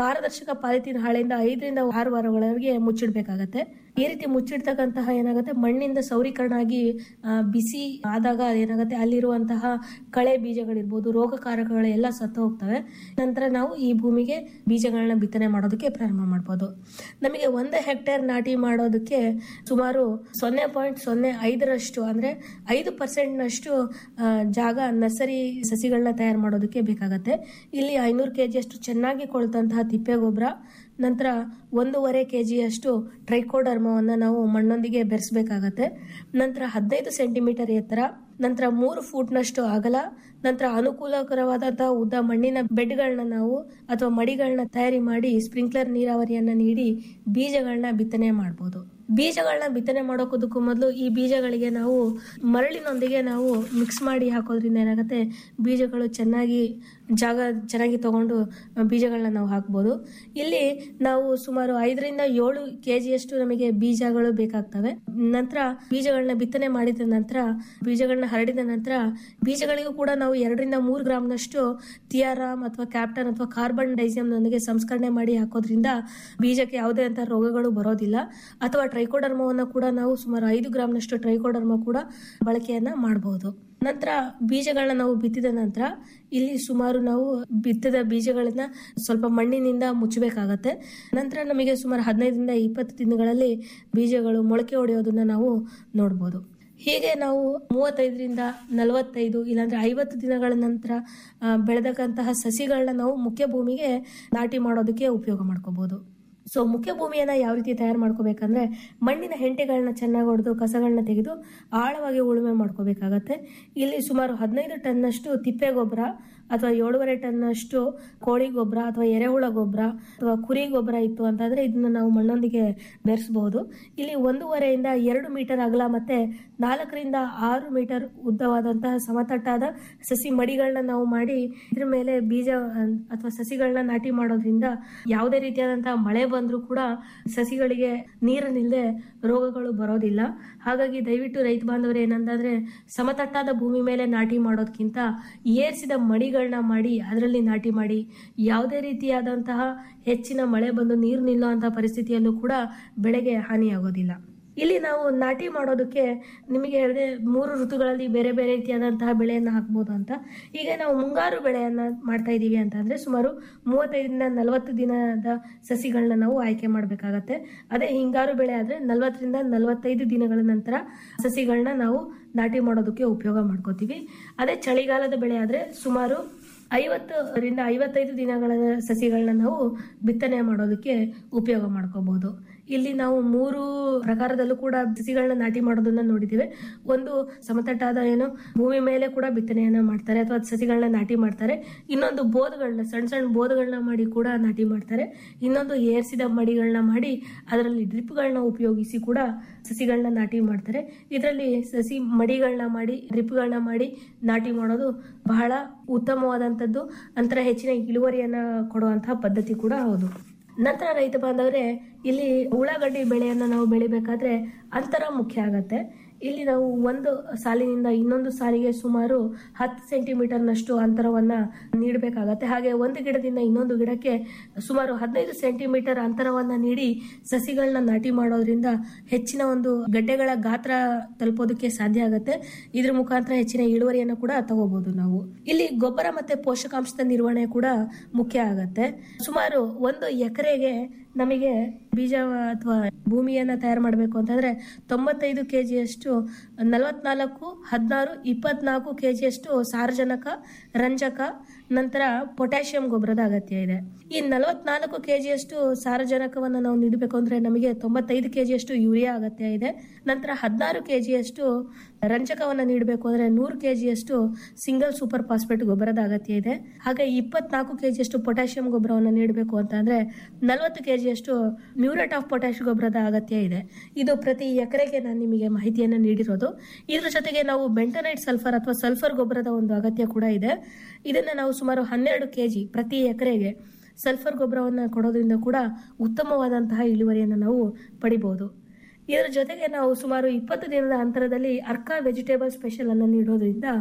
E: ಪಾರದರ್ಶಕ ಪಾಲಿಥೀನ್ ಹಾಳೆಯಿಂದ ಐದರಿಂದ ಆರು ವಾರಗಳವರೆಗೆ ಮುಚ್ಚಿಡ್ಬೇಕಾಗತ್ತೆ ಈ ರೀತಿ ಮುಚ್ಚಿಡ್ತಕ್ಕಂತಹ ಏನಾಗುತ್ತೆ ಮಣ್ಣಿಂದ ಸೌರೀಕರಣ ಆಗಿ ಆ, ಬಿಸಿ ಆದಾಗ ಏನಾಗುತ್ತೆ ಅಲ್ಲಿರುವಂತಹ ಕಳೆ ಬೀಜಗಳಿರ್ಬೋದು ರೋಗಕಾರಕಗಳು ಎಲ್ಲ ಸತ್ತು ಹೋಗ್ತವೆ ನಂತರ ನಾವು ಈ ಭೂಮಿಗೆ ಬೀಜಗಳನ್ನ ಬಿತ್ತನೆ ಮಾಡೋದಕ್ಕೆ ಪ್ರಾರಂಭ ಮಾಡ್ಬೋದು ನಮಗೆ ಒಂದು ಹೆಕ್ಟೇರ್ ನಾಟಿ ಮಾಡೋದಕ್ಕೆ ಸುಮಾರು ಸೊನ್ನೆ ಪಾಯಿಂಟ್ ಸೊನ್ನೆ ಐದರಷ್ಟು ಅಂದ್ರೆ ಐದು ಪರ್ಸೆಂಟ್ನಷ್ಟು ಜಾಗ ನರ್ಸರಿ ಸಸಿಗಳನ್ನ ತಯಾರು ಮಾಡೋದಕ್ಕೆ ಬೇಕಾಗತ್ತೆ ಇಲ್ಲಿ ಐನೂರು ಕೆ ಜಿಯಷ್ಟು ಚೆನ್ನಾಗಿ ಕೊಳ್ತಂತಹ ತಿಪ್ಪೆ ಗೊಬ್ಬರ ನಂತರ ಒಂದೂವರೆ ಕೆ ಜಿಯಷ್ಟು ಟ್ರೈಕೋಡರ್ಮವನ್ನು ನಾವು ಮಣ್ಣೊಂದಿಗೆ ಬೆರೆಸಬೇಕಾಗತ್ತೆ ನಂತರ ಹದಿನೈದು ಸೆಂಟಿಮೀಟರ್ ಎತ್ತರ ನಂತರ ಮೂರು ಫೂಟ್ನಷ್ಟು ಅಗಲ ನಂತರ ಅನುಕೂಲಕರವಾದಂತಹ ಉದ್ದ ಮಣ್ಣಿನ ಬೆಡ್ಗಳನ್ನ ನಾವು ಅಥವಾ ಮಡಿಗಳನ್ನ ತಯಾರಿ ಮಾಡಿ ಸ್ಪ್ರಿಂಕ್ಲರ್ ನೀರಾವರಿಯನ್ನ ನೀಡಿ ಬೀಜಗಳನ್ನ ಬಿತ್ತನೆ ಮಾಡಬಹುದು ಬೀಜಗಳನ್ನ ಬಿತ್ತನೆ ಮಾಡೋಕೋದಕ್ಕೂ ಮೊದಲು ಈ ಬೀಜಗಳಿಗೆ ನಾವು ಮರಳಿನೊಂದಿಗೆ ನಾವು ಮಿಕ್ಸ್ ಮಾಡಿ ಹಾಕೋದ್ರಿಂದ ಏನಾಗುತ್ತೆ ಬೀಜಗಳು ಚೆನ್ನಾಗಿ ಜಾಗ ಚೆನ್ನಾಗಿ ತಗೊಂಡು ಬೀಜಗಳನ್ನ ನಾವು ಹಾಕ್ಬೋದು ಇಲ್ಲಿ ನಾವು ಸುಮಾರು ಐದರಿಂದ ಏಳು ಕೆ ಜಿಯಷ್ಟು ನಮಗೆ ಬೀಜಗಳು ಬೇಕಾಗ್ತವೆ ನಂತರ ಬೀಜಗಳನ್ನ ಬಿತ್ತನೆ ಮಾಡಿದ ನಂತರ ಬೀಜಗಳನ್ನ ಹರಡಿದ ನಂತರ ಬೀಜಗಳಿಗೂ ಕೂಡ ನಾವು ಎರಡರಿಂದ ಮೂರು ಗ್ರಾಮ್ನಷ್ಟು ಥಿಯಾರಾಮ್ ಅಥವಾ ಕ್ಯಾಪ್ಟನ್ ಅಥವಾ ಕಾರ್ಬನ್ ಡೈಸಿಯಂನೊಂದಿಗೆ ಸಂಸ್ಕರಣೆ ಮಾಡಿ ಹಾಕೋದ್ರಿಂದ ಬೀಜಕ್ಕೆ ಯಾವುದೇ ಅಂತ ರೋಗಗಳು ಬರೋದಿಲ್ಲ ಅಥವಾ ಟ್ರೈಕೋಡರ್ಮವನ್ನು ಕೂಡ ನಾವು ಸುಮಾರು ಐದು ಗ್ರಾಮ್ನಷ್ಟು ಟ್ರೈಕೋಡರ್ಮ ಕೂಡ ಬಳಕೆಯನ್ನ ಮಾಡಬಹುದು ನಂತರ ಬೀಜಗಳನ್ನ ನಾವು ಬಿತ್ತಿದ ನಂತರ ಇಲ್ಲಿ ಸುಮಾರು ನಾವು ಬಿತ್ತದ ಬೀಜಗಳನ್ನ ಸ್ವಲ್ಪ ಮಣ್ಣಿನಿಂದ ಮುಚ್ಚಬೇಕಾಗತ್ತೆ ನಂತರ ನಮಗೆ ಸುಮಾರು ಹದಿನೈದರಿಂದ ಇಪ್ಪತ್ತು ದಿನಗಳಲ್ಲಿ ಬೀಜಗಳು ಮೊಳಕೆ ಹೊಡೆಯೋದನ್ನ ನಾವು ನೋಡ್ಬೋದು ಹೀಗೆ ನಾವು ಮೂವತ್ತೈದರಿಂದ ನಲವತ್ತೈದು ಇಲ್ಲಾಂದ್ರೆ ಐವತ್ತು ದಿನಗಳ ನಂತರ ಆ, ಬೆಳೆದಕ್ಕಂತಹ ಸಸಿಗಳನ್ನ ನಾವು ಮುಖ್ಯ ಭೂಮಿಗೆ ನಾಟಿ ಮಾಡೋದಕ್ಕೆ ಉಪಯೋಗ ಮಾಡ್ಕೋಬಹುದು ಸೊ ಮುಖ್ಯ ಭೂಮಿಯನ್ನ ಯಾವ ರೀತಿ ತಯಾರು ಮಾಡ್ಕೋಬೇಕಂದ್ರೆ ಮಣ್ಣಿನ ಹೆಂಟೆಗಳನ್ನ ಚೆನ್ನಾಗಿ ಹೊಡೆದು ಕಸಗಳನ್ನ ತೆಗೆದು ಆಳವಾಗಿ ಉಳುಮೆ ಮಾಡ್ಕೋಬೇಕಾಗತ್ತೆ ಇಲ್ಲಿ ಸುಮಾರು ಹದಿನೈದು ಟನ್ನಷ್ಟು ತಿಪ್ಪೆ ಗೊಬ್ಬರ ಅಥವಾ ಏಳುವರೆ ಟನ್ನಷ್ಟು ಕೋಳಿ ಗೊಬ್ಬರ ಅಥವಾ ಎರೆಹುಳ ಗೊಬ್ಬರ ಅಥವಾ ಕುರಿ ಗೊಬ್ಬರ ಇತ್ತು ಅಂತಂದ್ರೆ ಇದನ್ನ ನಾವು ಮಣ್ಣೊಂದಿಗೆ ಬೆರೆಸಬಹುದು ಇಲ್ಲಿ ಒಂದೂವರೆಯಿಂದ ಎರಡು ಮೀಟರ್ ಅಗಲ ಮತ್ತೆ ನಾಲ್ಕರಿಂದ ಆರು ಮೀಟರ್ ಉದ್ದವಾದಂತಹ ಸಮತಟ್ಟಾದ ಸಸಿ ಮಡಿಗಳನ್ನ ನಾವು ಮಾಡಿ ಇದ್ರ ಮೇಲೆ ಬೀಜ ಅಹ್, ಅಥವಾ ಸಸಿಗಳನ್ನ ನಾಟಿ ಮಾಡೋದ್ರಿಂದ ಯಾವುದೇ ರೀತಿಯಾದಂತಹ ಮಳೆ ಬಂದ್ರೂ ಕೂಡ ಸಸಿಗಳಿಗೆ ನೀರು ನಿಲ್ಲದೆ ರೋಗಗಳು ಬರೋದಿಲ್ಲ ಹಾಗಾಗಿ ದಯವಿಟ್ಟು ರೈತ ಬಾಂಧವರು ಏನಂತಂದ್ರೆ ಸಮತಟ್ಟಾದ ಭೂಮಿ ಮೇಲೆ ನಾಟಿ ಮಾಡೋದಕ್ಕಿಂತ ಏರ್ಸಿದ ಮಡಿಗಳನ್ನ ಮಾಡಿ ಅದರಲ್ಲಿ ನಾಟಿ ಮಾಡಿ ಯಾವುದೇ ರೀತಿಯಾದಂತಹ ಹೆಚ್ಚಿನ ಮಳೆ ಬಂದು ನೀರು ನಿಲ್ಲುವಂತಹ ಪರಿಸ್ಥಿತಿಯಲ್ಲೂ ಕೂಡ ಬೆಳೆಗೆ ಹಾನಿಯಾಗೋದಿಲ್ಲ ಇಲ್ಲಿ ನಾವು ನಾಟಿ ಮಾಡೋದಕ್ಕೆ ನಿಮಗೆ ಹೇಳಿದೆ ಮೂರು ಋತುಗಳಲ್ಲಿ ಬೇರೆ ಬೇರೆ ರೀತಿಯಾದಂತಹ ಬೆಳೆಯನ್ನು ಹಾಕ್ಬೋದು ಅಂತ ಈಗ ನಾವು ಮುಂಗಾರು ಬೆಳೆಯನ್ನ ಮಾಡ್ತಾ ಇದ್ದೀವಿ ಅಂತಂದ್ರೆ ಸುಮಾರು ಮೂವತ್ತೈದರಿಂದ ನಲವತ್ತು ದಿನದ ಸಸಿಗಳನ್ನ ನಾವು ಆಯ್ಕೆ ಮಾಡಬೇಕಾಗತ್ತೆ ಅದೇ ಹಿಂಗಾರು ಬೆಳೆ ಆದ್ರೆ ನಲವತ್ತರಿಂದ ನಲವತ್ತೈದು ದಿನಗಳ ನಂತರ ಸಸಿಗಳನ್ನ ನಾವು ನಾಟಿ ಮಾಡೋದಕ್ಕೆ ಉಪಯೋಗ ಮಾಡ್ಕೋತೀವಿ ಅದೇ ಚಳಿಗಾಲದ ಬೆಳೆ ಆದ್ರೆ ಸುಮಾರು ಐವತ್ತರಿಂದ ಐವತ್ತೈದು ದಿನಗಳ ಸಸಿಗಳನ್ನ ನಾವು ಬಿತ್ತನೆ ಮಾಡೋದಕ್ಕೆ ಉಪಯೋಗ ಮಾಡ್ಕೋಬಹುದು ಇಲ್ಲಿ ನಾವು ಮೂರು ಪ್ರಕಾರದಲ್ಲೂ ಕೂಡ ಸಸಿಗಳನ್ನ ನಾಟಿ ಮಾಡೋದನ್ನ ನೋಡಿದ್ದೇವೆ ಒಂದು ಸಮತಟ್ಟಾದ ಏನು ಭೂಮಿ ಮೇಲೆ ಕೂಡ ಬಿತ್ತನೆಯನ್ನ ಮಾಡ್ತಾರೆ ಅಥವಾ ಸಸಿಗಳನ್ನ ನಾಟಿ ಮಾಡ್ತಾರೆ ಇನ್ನೊಂದು ಬೋಧಗಳನ್ನ ಸಣ್ಣ ಸಣ್ಣ ಬೋಧಗಳನ್ನ ಮಾಡಿ ಕೂಡ ನಾಟಿ ಮಾಡ್ತಾರೆ ಇನ್ನೊಂದು ಏರ್ಸಿದ ಮಡಿಗಳನ್ನ ಮಾಡಿ ಅದರಲ್ಲಿ ಡ್ರಿಪ್ಗಳನ್ನ ಉಪಯೋಗಿಸಿ ಕೂಡ ಸಸಿಗಳನ್ನ ನಾಟಿ ಮಾಡ್ತಾರೆ ಇದರಲ್ಲಿ ಸಸಿ ಮಡಿಗಳನ್ನ ಮಾಡಿ ಡ್ರಿಪ್ಗಳನ್ನ ಮಾಡಿ ನಾಟಿ ಮಾಡೋದು ಬಹಳ ಉತ್ತಮವಾದಂಥದ್ದು ನಂತರ ಹೆಚ್ಚಿನ ಇಳುವರಿಯನ್ನ ಕೊಡುವಂತಹ ಪದ್ಧತಿ ಕೂಡ ಹೌದು ನಂತರ ರೈತ ಬಾಂಧವರೇ ಇಲ್ಲಿ ಉಳ್ಳಾಗಡ್ಡಿ ಬೆಳೆಯನ್ನ ನಾವು ಬೆಳಿಬೇಕಾದ್ರೆ ಅಂತರ ಮುಖ್ಯ ಆಗತ್ತೆ ಇಲ್ಲಿ ನಾವು ಒಂದು ಸಾಲಿನಿಂದ ಇನ್ನೊಂದು ಸಾಲಿಗೆ ಸುಮಾರು ಹತ್ತು ಸೆಂಟಿಮೀಟರ್ನಷ್ಟು ಅಂತರವನ್ನ ನೀಡಬೇಕಾಗತ್ತೆ ಹಾಗೆ ಒಂದು ಗಿಡದಿಂದ ಇನ್ನೊಂದು ಗಿಡಕ್ಕೆ ಸುಮಾರು ಹದಿನೈದು ಸೆಂಟಿಮೀಟರ್ ಅಂತರವನ್ನ ನೀಡಿ ಸಸಿಗಳನ್ನ ನಾಟಿ ಮಾಡೋದ್ರಿಂದ ಹೆಚ್ಚಿನ ಒಂದು ಗಡ್ಡೆಗಳ ಗಾತ್ರ ತಲುಪೋದಕ್ಕೆ ಸಾಧ್ಯ ಆಗುತ್ತೆ ಇದ್ರ ಮುಖಾಂತರ ಹೆಚ್ಚಿನ ಇಳುವರಿಯನ್ನು ಕೂಡ ತಗೋಬಹುದು ನಾವು ಇಲ್ಲಿ ಗೊಬ್ಬರ ಮತ್ತೆ ಪೋಷಕಾಂಶದ ನಿರ್ವಹಣೆ ಕೂಡ ಮುಖ್ಯ ಆಗತ್ತೆ ಸುಮಾರು ಒಂದು ಎಕರೆಗೆ ನಮಗೆ ಬೀಜ ಅಥವಾ ಭೂಮಿಯನ್ನ ತಯಾರು ಮಾಡಬೇಕು ಅಂತಂದ್ರೆ ತೊಂಬತ್ತೈದು ಕೆಜಿಯಷ್ಟು ನಲವತ್ನಾಲ್ಕು ಹದಿನಾರು ಇಪ್ಪತ್ನಾಲ್ಕು ಕೆಜಿಯಷ್ಟು ಸಾರಜನಕ ರಂಜಕ ನಂತರ ಪೊಟ್ಯಾಷಿಯಂ ಗೊಬ್ಬರದ ಅಗತ್ಯ ಇದೆ ಈ ನಲವತ್ನಾಲ್ಕು ಕೆಜಿಯಷ್ಟು ಸಾರಜನಕವನ್ನು ನಾವು ನೀಡಬೇಕು ಅಂದ್ರೆ ನಮಗೆ ತೊಂಬತ್ತೈದು ಕೆಜಿಯಷ್ಟು ಯೂರಿಯಾ ಅಗತ್ಯ ಇದೆ ನಂತರ ಹದಿನಾರು ಕೆಜಿಯಷ್ಟು ರಂಜಕವನ್ನು ನೀಡಬೇಕು ಅಂದ್ರೆ ನೂರು ಕೆಜಿಯಷ್ಟು ಸಿಂಗಲ್ ಸೂಪರ್ ಫಾಸ್ಫೇಟ್ ಗೊಬ್ಬರದ ಅಗತ್ಯ ಇದೆ ಹಾಗೆ ಇಪ್ಪತ್ನಾಲ್ಕು ಕೆಜಿಯಷ್ಟು ಪೊಟ್ಯಾಷಿಯಂ ಗೊಬ್ಬರವನ್ನು ನೀಡಬೇಕು ಅಂತ ಅಂದ್ರೆ ನಲವತ್ತು ಕೆಜಿಯಷ್ಟು ಮ್ಯೂರೇಟ್ ಆಫ್ ಪೊಟ್ಯಾಷ್ ಗೊಬ್ಬರದ ಅಗತ್ಯ ಇದೆ ಇದು ಪ್ರತಿ ಎಕರೆಗೆ ನಾನು ನಿಮಗೆ ಮಾಹಿತಿಯನ್ನು ನೀಡಿರೋದು ಇದ್ರ ಜೊತೆಗೆ ನಾವು ಬೆಂಟನೈಟ್ ಸಲ್ಫರ್ ಅಥವಾ ಸಲ್ಫರ್ ಗೊಬ್ಬರದ ಒಂದು ಅಗತ್ಯ ಕೂಡ ಇದೆ ಇದನ್ನ ನಾವು ಸುಮಾರು ಹನ್ನೆರಡು ಕೆಜಿ ಪ್ರತಿ ಎಕರೆಗೆ ಸಲ್ಫರ್ ಗೊಬ್ಬರವನ್ನು ಕೊಡೋದ್ರಿಂದ ಕೂಡ ಉತ್ತಮವಾದಂತಹ ಇಳುವರಿಯನ್ನು ನಾವು ಪಡಿಬಹುದು ಇದರ ಜೊತೆಗೆ ನಾವು ಸುಮಾರು ಇಪ್ಪತ್ತು ದಿನದ ಅಂತರದಲ್ಲಿ ಅರ್ಕಾ ವೆಜಿಟೇಬಲ್ ಸ್ಪೆಷಲ್ ಅನ್ನು ನೀಡೋದ್ರಿಂದ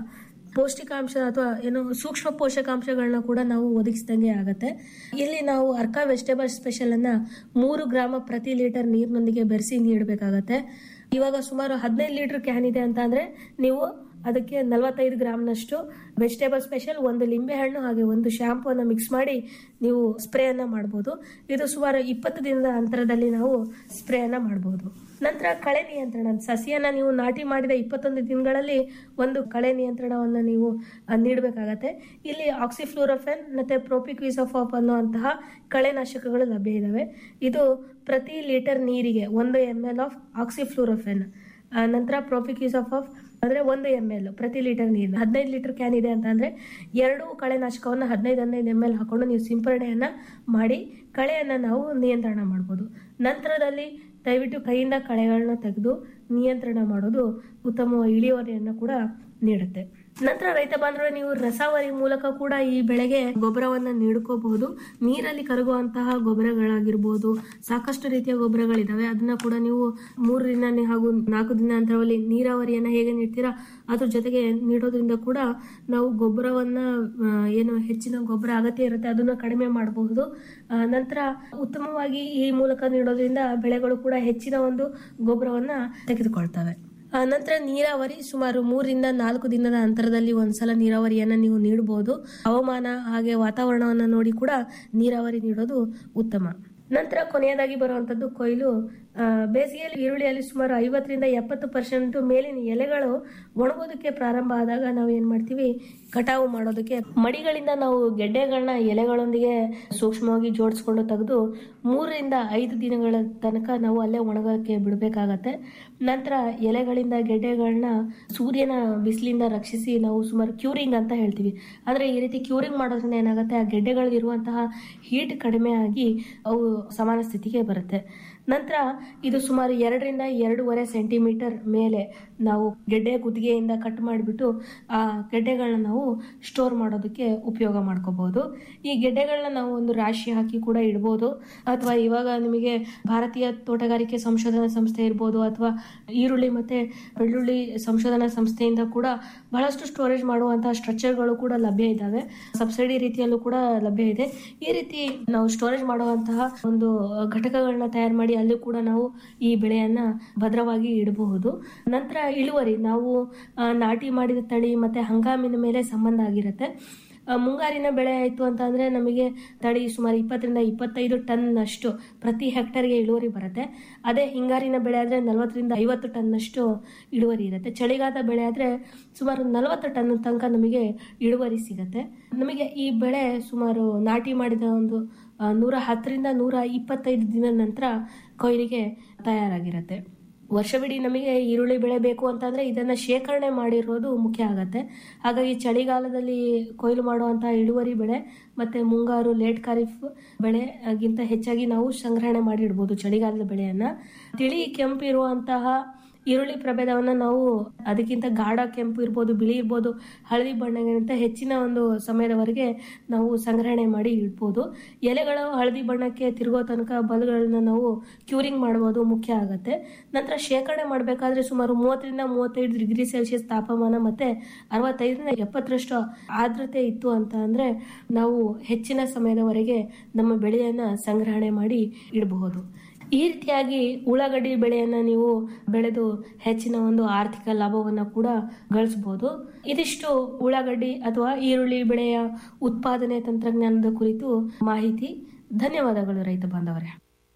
E: ಪೌಷ್ಟಿಕಾಂಶ ಅಥವಾ ಏನು ಸೂಕ್ಷ್ಮ ಪೋಷಕಾಂಶಗಳನ್ನ ಕೂಡ ನಾವು ಒದಗಿಸಿದಂಗೆ ಆಗತ್ತೆ ಇಲ್ಲಿ ನಾವು ಅರ್ಕ ವೆಜಿಟೇಬಲ್ ಸ್ಪೆಷಲ್ ಅನ್ನ ಮೂರು ಗ್ರಾಮ ಪ್ರತಿ ಲೀಟರ್ ನೀರಿನೊಂದಿಗೆ ಬೆರೆಸಿ ನೀಡಬೇಕಾಗತ್ತೆ ಇವಾಗ ಸುಮಾರು ಹದಿನೈದು ಲೀಟರ್ ಕ್ಯಾನ್ ಇದೆ ಅಂತ ಅಂದ್ರೆ ನೀವು ಅದಕ್ಕೆ ನಲವತ್ತೈದು ಗ್ರಾಮ್ನಷ್ಟು ವೆಜಿಟೇಬಲ್ ಸ್ಪೆಷಲ್ ಒಂದು ಲಿಂಬೆ ಹಣ್ಣು ಹಾಗೆ ಒಂದು ಶಾಂಪೂ ಅನ್ನ ಮಿಕ್ಸ್ ಮಾಡಿ ನೀವು ಸ್ಪ್ರೇ ಅನ್ನ ಮಾಡಬಹುದು ಇದು ಸುಮಾರು ಇಪ್ಪತ್ತು ದಿನದ ಅಂತರದಲ್ಲಿ ನಾವು ಸ್ಪ್ರೇ ಅನ್ನ ಮಾಡಬಹುದು ನಂತರ ಕಳೆ ನಿಯಂತ್ರಣ ಸಸಿಯನ್ನ ನೀವು ನಾಟಿ ಮಾಡಿದ ಇಪ್ಪತ್ತೊಂದು ದಿನಗಳಲ್ಲಿ ಒಂದು ಕಳೆ ನಿಯಂತ್ರಣವನ್ನ ನೀವು ಆ, ನೀಡಬೇಕಾಗತ್ತೆ ಇಲ್ಲಿ ಆಕ್ಸಿಫ್ಲೋರೋಫೆನ್ ಮತ್ತೆ ಪ್ರೋಪಿಕ್ವಿಸೋಫಾಪ್ ಅನ್ನುವಂತಹ ಕಳೆನಾಶಕಗಳು ಲಭ್ಯ ಇದಾವೆ ಇದು ಪ್ರತಿ ಲೀಟರ್ ನೀರಿಗೆ ಒಂದು ಎಮ್ ಎಲ್ ಆಫ್ ಆಕ್ಸಿಫ್ಲೋರೋಫೆನ್ ಆ, ನಂತರ ಪ್ರೊಫಿಕ್ಯೂಸಫಾಫ್ ಅಂದ್ರೆ ಒಂದು ಎಮ್ ಎಲ್ ಪ್ರತಿ ಲೀಟರ್ ನೀರು ಹದಿನೈದು ಲೀಟರ್ ಕ್ಯಾನ್ ಇದೆ ಅಂತ ಅಂದ್ರೆ ಎರಡು ಕಳೆನಾಶಕವನ್ನು ಹದಿನೈದು ಹದಿನೈದು ಎಮ್ ಎಲ್ ಹಾಕೊಂಡು ನೀವು ಸಿಂಪರಣೆಯನ್ನ ಮಾಡಿ ಕಳೆಯನ್ನ ನಾವು ನಿಯಂತ್ರಣ ಮಾಡ್ಬೋದು ನಂತರದಲ್ಲಿ ದಯವಿಟ್ಟು ಕೈಯಿಂದ ಕಳೆಗಳನ್ನ ತೆಗೆದು ನಿಯಂತ್ರಣ ಮಾಡೋದು ಉತ್ತಮ ಇಳುವರಿಯನ್ನು ಕೂಡ ನೀಡುತ್ತೆ ನಂತರ ರೈತ ಬಾಂಧವರೇ ನೀವು ರಸಾವರಿ ಮೂಲಕ ಕೂಡ ಈ ಬೆಳೆಗೆ ಗೊಬ್ಬರವನ್ನ ನೀಡ್ಕೋಬಹುದು ನೀರಲ್ಲಿ ಕರಗುವಂತಹ ಗೊಬ್ಬರಗಳಾಗಿರ್ಬೋದು ಸಾಕಷ್ಟು ರೀತಿಯ ಗೊಬ್ಬರಗಳಿದಾವೆ ಅದನ್ನ ಕೂಡ ನೀವು ಮೂರು ದಿನ ಹಾಗೂ ನಾಲ್ಕು ದಿನ ಅಂತರದಲ್ಲಿ ನೀರಾವರಿಯನ್ನ ಹೇಗೆ ನೀಡ್ತೀರಾ ಅದ್ರ ಜೊತೆಗೆ ನೀಡೋದ್ರಿಂದ ಕೂಡ ನಾವು ಗೊಬ್ಬರವನ್ನ ಆ, ಏನು ಹೆಚ್ಚಿನ ಗೊಬ್ಬರ ಅಗತ್ಯ ಇರುತ್ತೆ ಅದನ್ನ ಕಡಿಮೆ ಮಾಡಬಹುದು ಆ, ನಂತರ ಉತ್ತಮವಾಗಿ ಈ ಮೂಲಕ ನೀಡೋದ್ರಿಂದ ಬೆಳೆಗಳು ಕೂಡ ಹೆಚ್ಚಿನ ಒಂದು ಗೊಬ್ಬರವನ್ನ ತೆಗೆದುಕೊಳ್ತವೆ ಆ, ನಂತರ ನೀರಾವರಿ ಸುಮಾರು ಮೂರಿಂದ ನಾಲ್ಕು ದಿನದ ಅಂತರದಲ್ಲಿ ಒಂದ್ಸಲ ನೀರಾವರಿಯನ್ನ ನೀವು ನೀಡಬಹುದು ಹವಾಮಾನ ಹಾಗೆ ವಾತಾವರಣವನ್ನ ನೋಡಿ ಕೂಡ ನೀರಾವರಿ ನೀಡೋದು ಉತ್ತಮ ನಂತರ ಕೊನೆಯದಾಗಿ ಬರುವಂತದ್ದು ಕೊಯ್ಲು ಆ, ಬೇಸಿಗೆಯಲ್ಲಿ ಈರುಳ್ಳಿಯಲ್ಲಿ ಸುಮಾರು ಐವತ್ತರಿಂದ ಎಪ್ಪತ್ತು ಪರ್ಸೆಂಟ್ ಮೇಲಿನ ಎಲೆಗಳು ಒಣಗೋದಕ್ಕೆ ಪ್ರಾರಂಭ ಆದಾಗ ನಾವು ಏನ್ ಮಾಡ್ತೀವಿ ಕಟಾವು ಮಾಡೋದಕ್ಕೆ ಮಡಿಗಳಿಂದ ನಾವು ಗೆಡ್ಡೆಗಳನ್ನ ಎಲೆಗಳೊಂದಿಗೆ ಸೂಕ್ಷ್ಮವಾಗಿ ಜೋಡಿಸ್ಕೊಂಡು ತೆಗೆದು ಮೂರರಿಂದ ಐದು ದಿನಗಳ ತನಕ ನಾವು ಅಲ್ಲೇ ಒಣಗೋಕ್ಕೆ ಬಿಡಬೇಕಾಗತ್ತೆ ನಂತರ ಎಲೆಗಳಿಂದ ಗೆಡ್ಡೆಗಳನ್ನ ಸೂರ್ಯನ ಬಿಸಿಲಿಂದ ರಕ್ಷಿಸಿ ನಾವು ಸುಮಾರು ಕ್ಯೂರಿಂಗ್ ಅಂತ ಹೇಳ್ತೀವಿ ಅಂದ್ರೆ ಈ ರೀತಿ ಕ್ಯೂರಿಂಗ್ ಮಾಡೋದ್ರಿಂದ ಏನಾಗುತ್ತೆ ಆ ಗೆಡ್ಡೆಗಳಿರುವಂತಹ ಹೀಟ್ ಕಡಿಮೆ ಆಗಿ ಅವು ಸಮಾನ ಸ್ಥಿತಿಗೆ ಬರುತ್ತೆ ನಂತರ ಇದು ಸುಮಾರು ಎರಡರಿಂದ ಎರಡೂವರೆ ಸೆಂಟಿಮೀಟರ್ ಮೇಲೆ ನಾವು ಗೆಡ್ಡೆ ಕುತ್ತಿಗೆಯಿಂದ ಕಟ್ ಮಾಡಿಬಿಟ್ಟು ಆ ಗೆಡ್ಡೆಗಳನ್ನ ನಾವು ಸ್ಟೋರ್ ಮಾಡೋದಕ್ಕೆ ಉಪಯೋಗ ಮಾಡ್ಕೋಬಹುದು ಈ ಗೆಡ್ಡೆಗಳನ್ನ ನಾವು ಒಂದು ರಾಶಿ ಹಾಕಿ ಕೂಡ ಇಡ್ಬೋದು ಅಥವಾ ಇವಾಗ ನಿಮಗೆ ಭಾರತೀಯ ತೋಟಗಾರಿಕೆ ಸಂಶೋಧನಾ ಸಂಸ್ಥೆ ಇರ್ಬೋದು ಅಥವಾ ಈರುಳ್ಳಿ ಮತ್ತೆ ಬೆಳ್ಳುಳ್ಳಿ ಸಂಶೋಧನಾ ಸಂಸ್ಥೆಯಿಂದ ಕೂಡ ಬಹಳಷ್ಟು ಸ್ಟೋರೇಜ್ ಮಾಡುವಂತಹ ಸ್ಟ್ರಕ್ಚರ್ಗಳು ಕೂಡ ಲಭ್ಯ ಇದ್ದಾವೆ ಸಬ್ಸಿಡಿ ರೀತಿಯಲ್ಲೂ ಕೂಡ ಲಭ್ಯ ಇದೆ ಈ ರೀತಿ ನಾವು ಸ್ಟೋರೇಜ್ ಮಾಡುವಂತಹ ಒಂದು ಘಟಕಗಳನ್ನ ತಯಾರು ಮಾಡಿ ಅಲ್ಲಿ ಕೂಡ ನಾವು ಈ ಬೆಳೆಯನ್ನ ಭದ್ರವಾಗಿ ಇಡಬಹುದು ನಂತರ ಇಳುವರಿ ನಾವು ಆ, ನಾಟಿ ಮಾಡಿದ ತಳಿ ಮತ್ತೆ ಹಂಗಾಮಿನ ಮೇಲೆ ಸಂಬಂಧ ಆಗಿರುತ್ತೆ ಆ, ಮುಂಗಾರಿನ ಬೆಳೆ ಆಯಿತು ಅಂತ ಅಂದ್ರೆ ನಮಗೆ ತಳಿ ಸುಮಾರು ಇಪ್ಪತ್ತರಿಂದ ಇಪ್ಪತ್ತೈದು ಟನ್ ಅಷ್ಟು ಪ್ರತಿ ಹೆಕ್ಟರ್ಗೆ ಇಳುವರಿ ಬರುತ್ತೆ ಅದೇ ಹಿಂಗಾರಿನ ಬೆಳೆ ಆದ್ರೆ ನಲವತ್ತರಿಂದ ಐವತ್ತು ಟನ್ ಅಷ್ಟು ಇಳುವರಿ ಇರುತ್ತೆ ಚಳಿಗಾಲದ ಬೆಳೆ ಆದ್ರೆ ಸುಮಾರು ನಲವತ್ತು ಟನ್ ತನಕ ನಮಗೆ ಇಳುವರಿ ಸಿಗುತ್ತೆ ನಮಗೆ ಈ ಬೆಳೆ ಸುಮಾರು ನಾಟಿ ಮಾಡಿದ ಒಂದು ಆ, ನೂರ ಹತ್ತರಿಂದ ನೂರ ಇಪ್ಪತ್ತೈದು ದಿನದ ನಂತರ ಕೊಯ್ಲಿಗೆ ತಯಾರಾಗಿರುತ್ತೆ ವರ್ಷವಿಡೀ ನಮಗೆ ಈರುಳ್ಳಿ ಬೆಳೆ ಬೇಕು ಅಂತಂದ್ರೆ ಇದನ್ನ ಶೇಖರಣೆ ಮಾಡಿರೋದು ಮುಖ್ಯ ಆಗತ್ತೆ ಹಾಗಾಗಿ ಚಳಿಗಾಲದಲ್ಲಿ ಕೊಯ್ಲು ಮಾಡುವಂತಹ ಇಳುವರಿ ಬೆಳೆ ಮತ್ತೆ ಮುಂಗಾರು ಲೇಟ್ ಖಾರಿಫ್ ಬೆಳೆ ಗಿಂತ ಹೆಚ್ಚಾಗಿ ನಾವು ಸಂಗ್ರಹಣೆ ಮಾಡಿ ಇಡ್ಬೋದು ಚಳಿಗಾಲದ ಬೆಳೆಯನ್ನ ತಿಳಿ ಕೆಂಪು ಇರುವಂತಹ ಈರುಳ್ಳಿ ಪ್ರಭೇದವನ್ನ ನಾವು ಅದಕ್ಕಿಂತ ಗಾಢ ಕೆಂಪು ಇರ್ಬೋದು ಬಿಳಿ ಇರ್ಬೋದು ಹಳದಿ ಬಣ್ಣಗಿಂತ ಹೆಚ್ಚಿನ ಒಂದು ಸಮಯದವರೆಗೆ ನಾವು ಸಂಗ್ರಹಣೆ ಮಾಡಿ ಇಡ್ಬೋದು ಎಲೆಗಳು ಹಳದಿ ಬಣ್ಣಕ್ಕೆ ತಿರುಗೋ ತನಕ ಬಲ್ಗಳನ್ನ ನಾವು ಕ್ಯೂರಿಂಗ್ ಮಾಡ್ಬೋದು ಮುಖ್ಯ ಆಗತ್ತೆ ನಂತರ ಶೇಖರಣೆ ಮಾಡಬೇಕಾದ್ರೆ ಸುಮಾರು ಮೂವತ್ತರಿಂದ ಮೂವತ್ತೈದು ಡಿಗ್ರಿ ಸೆಲ್ಸಿಯಸ್ ತಾಪಮಾನ ಮತ್ತೆ ಅರವತ್ತೈದರಿಂದ ಎಪ್ಪತ್ತರಷ್ಟು ಆರ್ದ್ರತೆ ಇತ್ತು ಅಂತ ಅಂದ್ರೆ ನಾವು ಹೆಚ್ಚಿನ ಸಮಯದವರೆಗೆ ನಮ್ಮ ಬೆಳೆಯನ್ನ ಸಂಗ್ರಹಣೆ ಮಾಡಿ ಇಡಬಹುದು ಈ ರೀತಿಯಾಗಿ ಉಳ್ಳಾಗಡ್ಡಿ ಬೆಳೆಯನ್ನ ನೀವು ಬೆಳೆದು ಹೆಚ್ಚಿನ ಒಂದು ಆರ್ಥಿಕ ಲಾಭವನ್ನ ಕೂಡ ಗಳಿಸಬಹುದು ಇದಿಷ್ಟು ಉಳ್ಳಾಗಡ್ಡಿ ಅಥವಾ ಈರುಳ್ಳಿ ಬೆಳೆಯ ಉತ್ಪಾದನೆ ತಂತ್ರಜ್ಞಾನದ ಕುರಿತು ಮಾಹಿತಿ ಧನ್ಯವಾದಗಳು ರೈತ ಬಾಂಧವರೇ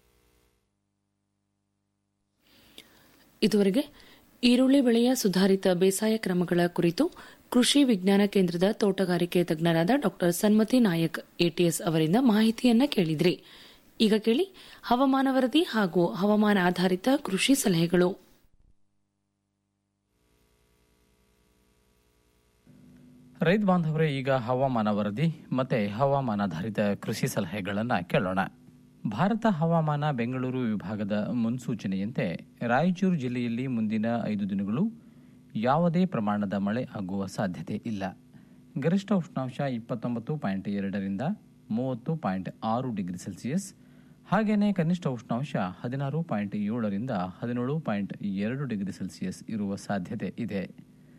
C: ಇದುವರೆಗೆ ಈರುಳ್ಳಿ ಬೆಳೆಯ ಸುಧಾರಿತ ಬೇಸಾಯ ಕ್ರಮಗಳ ಕುರಿತು ಕೃಷಿ ವಿಜ್ಞಾನ ಕೇಂದ್ರದ ತೋಟಗಾರಿಕೆ ತಜ್ಞರಾದ ಡಾ ಸನ್ಮತಿ ನಾಯಕ್ ಎಟಿಎಸ್ ಅವರಿಂದ ಮಾಹಿತಿಯನ್ನ ಕೇಳಿದ್ರಿ ಈಗ ಕೇಳಿ ಹವಾಮಾನ ವರದಿ ಹಾಗೂ ಹವಾಮಾನ ಆಧಾರಿತ ಕೃಷಿ ಸಲಹೆಗಳು
F: ರೈತ ಬಾಂಧವರೇ ಈಗ ಹವಾಮಾನ ವರದಿ ಮತ್ತೆ ಹವಾಮಾನಾಧಾರಿತ ಕೃಷಿ ಸಲಹೆಗಳನ್ನು ಕೇಳೋಣ ಭಾರತ ಹವಾಮಾನ ಬೆಂಗಳೂರು ವಿಭಾಗದ ಮುನ್ಸೂಚನೆಯಂತೆ ರಾಯಚೂರು ಜಿಲ್ಲೆಯಲ್ಲಿ ಮುಂದಿನ ಐದು ದಿನಗಳು ಯಾವುದೇ ಪ್ರಮಾಣದ ಮಳೆ ಆಗುವ ಸಾಧ್ಯತೆ ಇಲ್ಲ ಗರಿಷ್ಠ ಉಷ್ಣಾಂಶ ಇಪ್ಪತ್ತೊಂಬತ್ತು ಪಾಯಿಂಟ್ ಎರಡರಿಂದ ಮೂವತ್ತು ಪಾಯಿಂಟ್ ಆರು ಡಿಗ್ರಿ ಸೆಲ್ಸಿಯಸ್ ಹಾಗೆಯೇ ಕನಿಷ್ಠ ಉಷ್ಣಾಂಶ ಹದಿನಾರು ಪಾಯಿಂಟ್ ಏಳರಿಂದ ಹದಿನೇಳು ಪಾಯಿಂಟ್ ಎರಡು ಡಿಗ್ರಿ ಸೆಲ್ಸಿಯಸ್ ಇರುವ ಸಾಧ್ಯತೆ ಇದೆ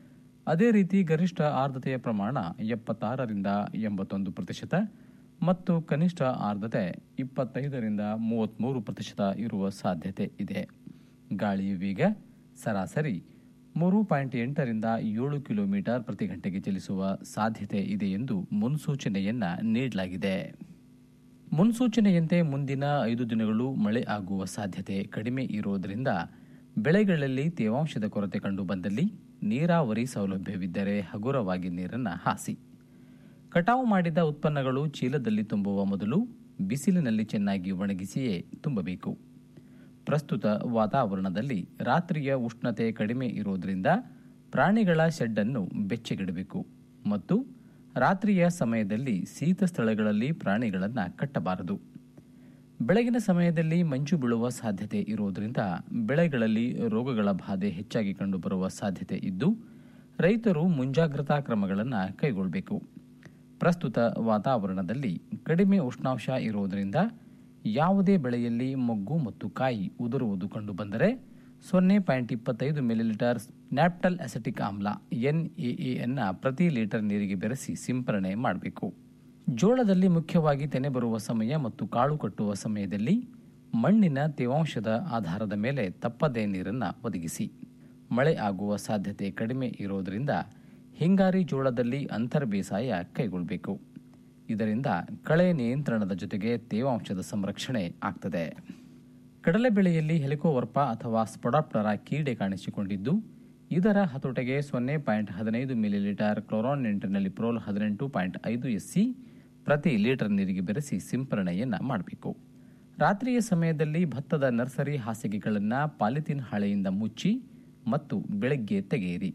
F: ಅದೇ ರೀತಿ ಗರಿಷ್ಠ ಆರ್ದ್ರತೆಯ ಪ್ರಮಾಣ ಎಪ್ಪತ್ತಾರರಿಂದ ಎಂಬತ್ತೊಂದು ಪ್ರತಿಶತ ಮತ್ತು ಕನಿಷ್ಠ ಆರ್ದ್ರತೆ ಇಪ್ಪತ್ತೈದರಿಂದ ಮೂವತ್ತ್ಮೂರು ಪ್ರತಿಶತ ಇರುವ ಸಾಧ್ಯತೆ ಇದೆ ಗಾಳಿಯ ವೇಗ ಸರಾಸರಿ ಮೂರು ಪಾಯಿಂಟ್ ಎಂಟರಿಂದ ಏಳು ಕಿಲೋಮೀಟರ್ ಪ್ರತಿ ಗಂಟೆಗೆ ಚಲಿಸುವ ಸಾಧ್ಯತೆ ಇದೆ ಎಂದು ಮುನ್ಸೂಚನೆಯನ್ನ ನೀಡಲಾಗಿದೆ ಮುನ್ಸೂಚನೆಯಂತೆ ಮುಂದಿನ ಐದು ದಿನಗಳು ಮಳೆ ಆಗುವ ಸಾಧ್ಯತೆ ಕಡಿಮೆ ಇರುವುದರಿಂದ ಬೆಳೆಗಳಲ್ಲಿ ತೇವಾಂಶದ ಕೊರತೆ ಕಂಡು ಬಂದಲ್ಲಿ ನೀರಾವರಿ ಸೌಲಭ್ಯವಿದ್ದರೆ ಹಗುರವಾಗಿ ನೀರನ್ನು ಹಾಸಿ ಕಟಾವು ಮಾಡಿದ ಉತ್ಪನ್ನಗಳು ಚೀಲದಲ್ಲಿ ತುಂಬುವ ಮೊದಲು ಬಿಸಿಲಿನಲ್ಲಿ ಚೆನ್ನಾಗಿ ಒಣಗಿಸಿಯೇ ತುಂಬಬೇಕು ಪ್ರಸ್ತುತ ವಾತಾವರಣದಲ್ಲಿ ರಾತ್ರಿಯ ಉಷ್ಣತೆ ಕಡಿಮೆ ಇರುವುದರಿಂದ ಪ್ರಾಣಿಗಳ ಶೆಡ್ಡನ್ನು ಬೆಚ್ಚಗಿಡಬೇಕು ಮತ್ತು ರಾತ್ರಿಯ ಸಮಯದಲ್ಲಿ ಶೀತ ಸ್ಥಳಗಳಲ್ಲಿ ಪ್ರಾಣಿಗಳನ್ನು ಕಟ್ಟಬಾರದು ಬೆಳಗಿನ ಸಮಯದಲ್ಲಿ ಮಂಜು ಬೀಳುವ ಸಾಧ್ಯತೆ ಇರುವುದರಿಂದ ಬೆಳೆಗಳಲ್ಲಿ ರೋಗಗಳ ಬಾಧೆ ಹೆಚ್ಚಾಗಿ ಕಂಡುಬರುವ ಸಾಧ್ಯತೆ ಇದ್ದು ರೈತರು ಮುಂಜಾಗ್ರತಾ ಕ್ರಮಗಳನ್ನು ಕೈಗೊಳ್ಳಬೇಕು ಪ್ರಸ್ತುತ ವಾತಾವರಣದಲ್ಲಿ ಕಡಿಮೆ ಉಷ್ಣಾಂಶ ಇರುವುದರಿಂದ ಯಾವುದೇ ಬೆಳೆಯಲ್ಲಿ ಮೊಗ್ಗು ಮತ್ತು ಕಾಯಿ ಉದುರುವುದು ಕಂಡುಬಂದರೆ ಸೊನ್ನೆ ಪಾಯಿಂಟ್ ಇಪ್ಪತ್ತೈದು ಮಿಲಿಲೀಟರ್ ನ್ಯಾಪ್ಟಲ್ ಅಸೆಟಿಕ್ ಆಮ್ಲ ಎನ್ಎಎನ್ನ ಪ್ರತಿ ಲೀಟರ್ ನೀರಿಗೆ ಬೆರೆಸಿ ಸಿಂಪರಣೆ ಮಾಡಬೇಕು ಜೋಳದಲ್ಲಿ ಮುಖ್ಯವಾಗಿ ತೆನೆ ಬರುವ ಸಮಯ ಮತ್ತು ಕಾಳು ಕಟ್ಟುವ ಸಮಯದಲ್ಲಿ ಮಣ್ಣಿನ ತೇವಾಂಶದ ಆಧಾರದ ಮೇಲೆ ತಪ್ಪದೇ ನೀರನ್ನು ಒದಗಿಸಿ ಮಳೆ ಆಗುವ ಸಾಧ್ಯತೆ ಕಡಿಮೆ ಇರೋದರಿಂದ ಹಿಂಗಾರಿ ಜೋಳದಲ್ಲಿ ಅಂತರ್ ಬೇಸಾಯ ಕೈಗೊಳ್ಳಬೇಕು ಇದರಿಂದ ಕಳೆ ನಿಯಂತ್ರಣದ ಜೊತೆಗೆ ತೇವಾಂಶದ ಸಂರಕ್ಷಣೆ ಆಗ್ತದೆ ಕಡಲೆ ಬೆಳೆಯಲ್ಲಿ ಹೆಲಿಕೋವರ್ಪ ಅಥವಾ ಸ್ಪೊಡಾಪ್ಟರ ಕೀಡೆ ಕಾಣಿಸಿಕೊಂಡಿದ್ದು ಇದರ ಹತೋಟೆಗೆ ಸೊನ್ನೆ ಪಾಯಿಂಟ್ ಹದಿನೈದು ಮಿಲಿಲೀಟರ್ ಕ್ಲೋರಾನ್ ನಿಂಟಿನಲ್ಲಿ ಪ್ರೋಲ್ ಹದಿನೆಂಟು ಪಾಯಿಂಟ್ ಐದು ಎಸ್ಸಿ ಪ್ರತಿ ಲೀಟರ್ ನೀರಿಗೆ ಬೆರೆಸಿ ಸಿಂಪರಣೆಯನ್ನು ಮಾಡಬೇಕು ರಾತ್ರಿಯ ಸಮಯದಲ್ಲಿ ಭತ್ತದ ನರ್ಸರಿ ಹಾಸಿಗೆಗಳನ್ನು ಪಾಲಿಥೀನ್ ಹಾಳೆಯಿಂದ ಮುಚ್ಚಿ ಮತ್ತು ಬೆಳಗ್ಗೆ ತೆಗೆಯಿರಿ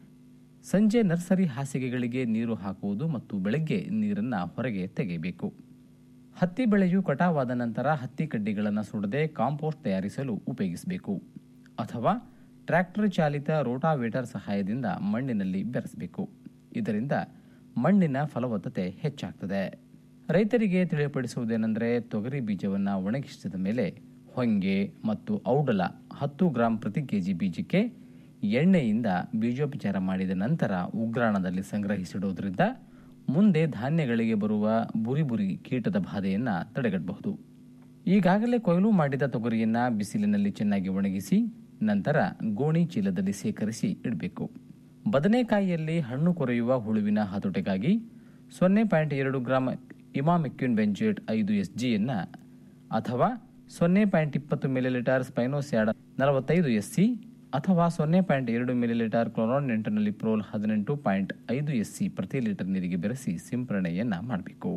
F: ಸಂಜೆ ನರ್ಸರಿ ಹಾಸಿಗೆಗಳಿಗೆ ನೀರು ಹಾಕುವುದು ಮತ್ತು ಬೆಳಗ್ಗೆ ನೀರನ್ನು ಹೊರಗೆ ತೆಗೆಯಬೇಕು ಹತ್ತಿ ಬೆಳೆಯು ಕಟಾವಾದ ನಂತರ ಹತ್ತಿ ಕಡ್ಡಿಗಳನ್ನು ಸುಡದೆ ಕಾಂಪೋಸ್ಟ್ ತಯಾರಿಸಲು ಉಪಯೋಗಿಸಬೇಕು ಅಥವಾ ಟ್ರ್ಯಾಕ್ಟರ್ ಚಾಲಿತ ರೋಟಾವೇಟರ್ ಸಹಾಯದಿಂದ ಮಣ್ಣಿನಲ್ಲಿ ಬೆರೆಸಬೇಕು ಇದರಿಂದ ಮಣ್ಣಿನ ಫಲವತ್ತತೆ ಹೆಚ್ಚಾಗ್ತದೆ ರೈತರಿಗೆ ತಿಳಿಯಪಡಿಸುವುದೇನೆಂದರೆ ತೊಗರಿ ಬೀಜವನ್ನು ಒಣಗಿಸಿದ ಮೇಲೆ ಹೊಂಗೆ ಮತ್ತು ಔಡಲ ಹತ್ತು ಗ್ರಾಂ ಪ್ರತಿ ಕೆಜಿ ಬೀಜಕ್ಕೆ ಎಣ್ಣೆಯಿಂದ ಬೀಜೋಪಚಾರ ಮಾಡಿದ ನಂತರ ಉಗ್ರಾಣದಲ್ಲಿ ಸಂಗ್ರಹಿಸಿಡುವುದರಿಂದ ಮುಂದೆ ಧಾನ್ಯಗಳಿಗೆ ಬರುವ ಬುರಿ ಬುರಿ ಕೀಟದ ಬಾಧೆಯನ್ನು ತಡೆಗಟ್ಟಬಹುದು ಈಗಾಗಲೇ ಕೊಯ್ಲು ಮಾಡಿದ ತೊಗರಿಯನ್ನ ಬಿಸಿಲಿನಲ್ಲಿ ಚೆನ್ನಾಗಿ ಒಣಗಿಸಿ ನಂತರ ಗೋಣಿ ಚೀಲದಲ್ಲಿ ಸೇಕರಿಸಿ ಇಡಬೇಕು ಬದನೆಕಾಯಿಯಲ್ಲಿ ಹಣ್ಣು ಕೊರೆಯುವ ಹುಳುವಿನ ಹತೋಟಿಗಾಗಿ ಸೊನ್ನೆ ಪಾಯಿಂಟ್ ಎರಡು ಗ್ರಾಂ ಇಮಾಮಿಕ್ಯೂನ್ ಬೆಂಜೇಟ್ ಐದು ಎಸ್ ಜಿಯನ್ನು ಅಥವಾ ಸೊನ್ನೆ ಪಾಯಿಂಟ್ ಇಪ್ಪತ್ತು ಮಿಲಿಲೀಟರ್ ಸ್ಪೈನೋಸ್ಯಾಡ ನಲವತ್ತೈದು ಎಸ್ ಸಿ ಅಥವಾ ಸೊನ್ನೆ ಪಾಯಿಂಟ್ ಎರಡು ಮಿಲಿಲೀಟರ್ ಕ್ಲೋರಾನ್ ನೆಂಟನಲ್ಲಿ ಪ್ರೋಲ್ ಹದಿನೆಂಟು ಪಾಯಿಂಟ್ ಐದು ಎಸ್ ಸಿ ಪ್ರತಿ ಲೀಟರ್ ನೀರಿಗೆ ಬೆರೆಸಿ ಸಿಂಪರಣೆಯನ್ನು ಮಾಡಬೇಕು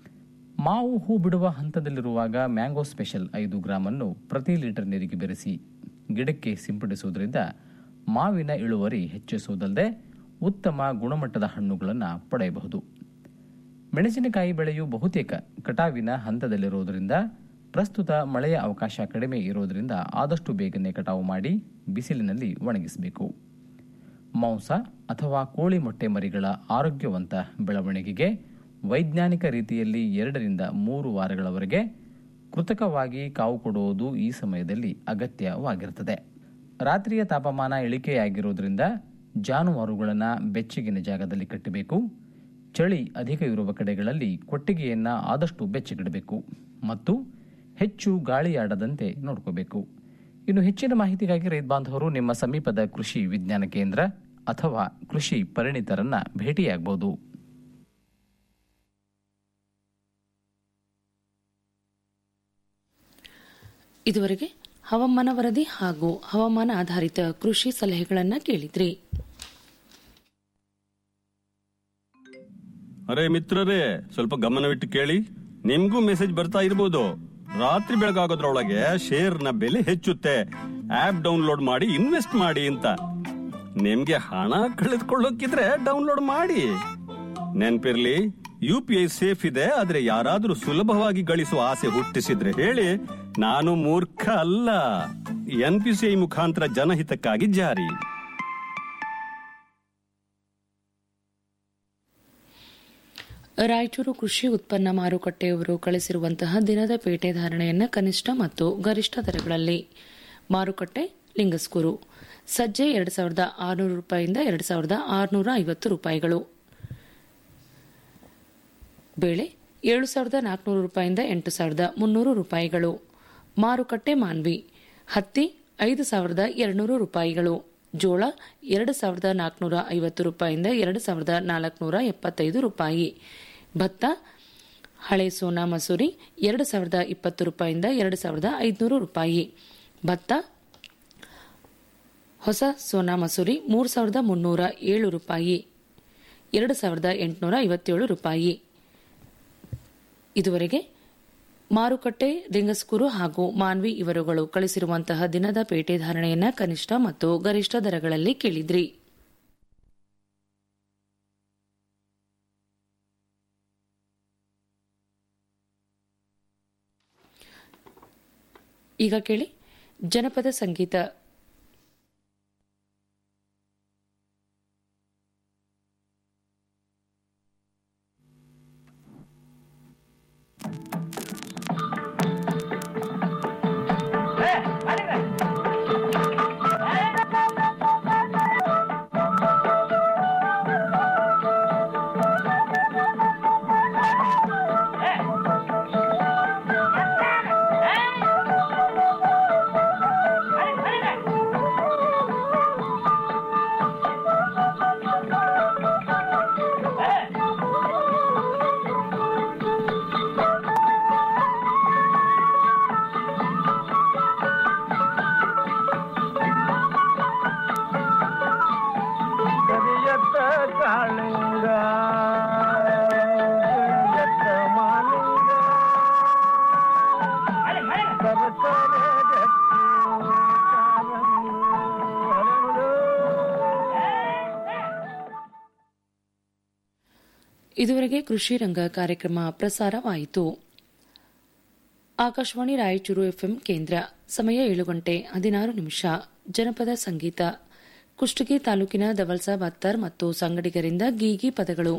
F: ಮಾವು ಹೂ ಬಿಡುವ ಹಂತದಲ್ಲಿರುವಾಗ ಮ್ಯಾಂಗೋ ಸ್ಪೆಷಲ್ ಐದು ಗ್ರಾಮ್ ಅನ್ನು ಪ್ರತಿ ಲೀಟರ್ ನೀರಿಗೆ ಬೆರೆಸಿ ಗಿಡಕ್ಕೆ ಸಿಂಪಡಿಸುವುದರಿಂದ ಮಾವಿನ ಇಳುವರಿ ಹೆಚ್ಚಿಸುವುದಲ್ಲದೆ ಉತ್ತಮ ಗುಣಮಟ್ಟದ ಹಣ್ಣುಗಳನ್ನು ಪಡೆಯಬಹುದು ಮೆಣಸಿನಕಾಯಿ ಬೆಳೆಯು ಬಹುತೇಕ ಕಟಾವಿನ ಹಂತದಲ್ಲಿರುವುದರಿಂದ ಪ್ರಸ್ತುತ ಮಳೆಯ ಅವಕಾಶ ಕಡಿಮೆ ಇರುವುದರಿಂದ ಆದಷ್ಟು ಬೇಗನೆ ಕಟಾವು ಮಾಡಿ ಬಿಸಿಲಿನಲ್ಲಿ ಒಣಗಿಸಬೇಕು ಮಾಂಸ ಅಥವಾ ಕೋಳಿ ಮೊಟ್ಟೆ ಮರಿಗಳ ಆರೋಗ್ಯವಂತ ಬೆಳವಣಿಗೆಗೆ ವೈಜ್ಞಾನಿಕ ರೀತಿಯಲ್ಲಿ ಎರಡರಿಂದ ಮೂರು ವಾರಗಳವರೆಗೆ ಕೃತಕವಾಗಿ ಕಾವು ಕೊಡುವುದು ಈ ಸಮಯದಲ್ಲಿ ಅಗತ್ಯವಾಗಿರುತ್ತದೆ ರಾತ್ರಿಯ ತಾಪಮಾನ ಇಳಿಕೆಯಾಗಿರುವುದರಿಂದ ಜಾನುವಾರುಗಳನ್ನು ಬೆಚ್ಚಗಿನ ಜಾಗದಲ್ಲಿ ಕಟ್ಟಬೇಕು ಚಳಿ ಅಧಿಕ ಇರುವ ಕಡೆಗಳಲ್ಲಿ ಕೊಟ್ಟಿಗೆಯನ್ನ ಆದಷ್ಟು ಬೆಚ್ಚಗಿಡಬೇಕು ಮತ್ತು ಹೆಚ್ಚು ಗಾಳಿಯಾಡದಂತೆ ನೋಡ್ಕೋಬೇಕು ಇನ್ನು ಹೆಚ್ಚಿನ ಮಾಹಿತಿಗಾಗಿ ರೈತ ಬಾಂಧವರು ನಿಮ್ಮ ಸಮೀಪದ ಕೃಷಿ ವಿಜ್ಞಾನ ಕೇಂದ್ರ ಅಥವಾ ಕೃಷಿ ಪರಿಣಿತರನ್ನ ಭೇಟಿಯಾಗಬಹುದು
C: ಇದುವರೆಗೆ ಹವಾಮಾನ ವರದಿ ಹಾಗೂ ಹವಾಮಾನ ಆಧಾರಿತ ಕೃಷಿ ಸಲಹೆಗಳನ್ನು ಕೇಳಿದ್ರಿ
G: ಅರೆ ಮಿತ್ರರೇ ಸ್ವಲ್ಪ ಗಮನವಿಟ್ಟು ಕೇಳಿ ನಿಮ್ಗೂ ಮೆಸೇಜ್ ಬರ್ತಾ ಇರ್ಬೋದು ರಾತ್ರಿ ಬೆಳಗಾಗೋದ್ರೊಳಗೆ ಶೇರ್ನ ಬೆಲೆ ಹೆಚ್ಚುತ್ತೆ ಆಪ್ ಡೌನ್ಲೋಡ್ ಮಾಡಿ ಇನ್ವೆಸ್ಟ್ ಮಾಡಿ ಅಂತ ನಿಮ್ಗೆ ಹಣ ಕಳೆದುಕೊಳ್ಳೋಕಿದ್ರೆ ಡೌನ್ಲೋಡ್ ಮಾಡಿ ನೆನ್ಪಿರ್ಲಿ ಯು ಪಿ ಐ ಸೇಫ್ ಇದೆ ಆದ್ರೆ ಯಾರಾದ್ರೂ ಸುಲಭವಾಗಿ ಗಳಿಸುವ ಆಸೆ ಹುಟ್ಟಿಸಿದ್ರೆ ಹೇಳಿ ನಾನು ಮೂರ್ಖ ಅಲ್ಲ ಎನ್ ಪಿ ಸಿ ಐ ಮುಖಾಂತರ ಜನಹಿತಕ್ಕಾಗಿ ಜಾರಿ
C: ರಾಯಚೂರು ಕೃಷಿ ಉತ್ಪನ್ನ ಮಾರುಕಟ್ಟೆಯವರು ಕಳಿಸಿರುವಂತಹ ದಿನದ ಪೇಟೆ ಧಾರಣೆಯನ್ನು ಕನಿಷ್ಠ ಮತ್ತು ಗರಿಷ್ಠ ದರಗಳಲ್ಲಿ ಮಾರುಕಟ್ಟೆ ಲಿಂಗಸ್ಕೂರು ಸಜ್ಜೆ ಎರಡು ಸಾವಿರದ ಆರುನೂರು ರೂಪಾಯಿಯಿಂದ ಎರಡು ಸಾವಿರದ ಆರುನೂರ ಐವತ್ತು ರೂಪಾಯಿಗಳು ಬೇಳೆ ಏಳು ಸಾವಿರದ ನಾಲ್ಕುನೂರು ರೂಪಾಯಿಯಿಂದ ಎಂಟು ಸಾವಿರದ ಮುನ್ನೂರು ರೂಪಾಯಿಗಳು ಮಾರುಕಟ್ಟೆ ಮಾನ್ವಿ ಹತ್ತಿ ಐದು ಸಾವಿರದ ಎರಡುನೂರು ರೂಪಾಯಿಗಳು ಜೋಳ ಎರಡು ಸಾವಿರದ ನಾಲ್ಕುನೂರ ಐವತ್ತು ರೂಪಾಯಿಯಿಂದ ಎರಡು ಸಾವಿರದ ನಾಲ್ಕುನೂರ ಎಪ್ಪತ್ತೈದು ರೂಪಾಯಿ ಭತ್ತ ಹಳೆ ಸೋನಾ ಮಸೂರಿ ಎರಡು ಸಾವಿರದ ಇಪ್ಪತ್ತು ರೂಪಾಯಿಯಿಂದ ಎರಡು ಸಾವಿರದ ಐದುನೂರು ರೂಪಾಯಿ ಭತ್ತ ಹೊಸ ಸೋನಾ ಮಸೂರಿ ಮೂರು ಸಾವಿರದ ಮುನ್ನೂರ ಏಳು ರೂಪಾಯಿ ಎರಡು ಸಾವಿರದ ಎಂಟುನೂರ ಐವತ್ತೇಳು ರೂಪಾಯಿ ಇದುವರೆಗೆ ಮಾರುಕಟ್ಟೆ ಲಿಂಗಸ್ಕೂರು ಹಾಗೂ ಮಾನ್ವಿ ಇವರುಗಳು ಕಳಿಸಿರುವಂತಹ ದಿನದ ಪೇಟೆ ಧಾರಣೆಯನ್ನ ಕನಿಷ್ಠ ಮತ್ತು ಗರಿಷ್ಠ ದರಗಳಲ್ಲಿ ಕೇಳಿದ್ರಿ ಈಗ ಕೇಳಿ ಜನಪದ ಸಂಗೀತ
D: ಕರಿಯತ್ತ ಕಾಳಿಂಗ ಕರಿಯತ್ತ ಮಾಲಿಂಗ ಸರಸರ ಗಟ್ಟಿ ಕಾರಂಗು ಹರಳು.
C: ಇದುವರೆಗೆ ಕೃಷಿ ರಂಗ ಕಾರ್ಯಕ್ರಮ ಪ್ರಸಾರವಾಯಿತು ಆಕಾಶವಾಣಿ ರಾಯಚೂರು ಎಫ್ಎಂ ಕೇಂದ್ರ ಸಮಯ ಏಳು ಗಂಟೆ ಹದಿನಾರು ನಿಮಿಷ ಜನಪದ ಸಂಗೀತ ಕುಷ್ಟಗಿ ತಾಲೂಕಿನ ದವಲ್ಸಾ ಬತ್ತರ್ ಮತ್ತು ಸಂಗಡಿಗರಿಂದ ಗೀಗಿ ಪದಗಳು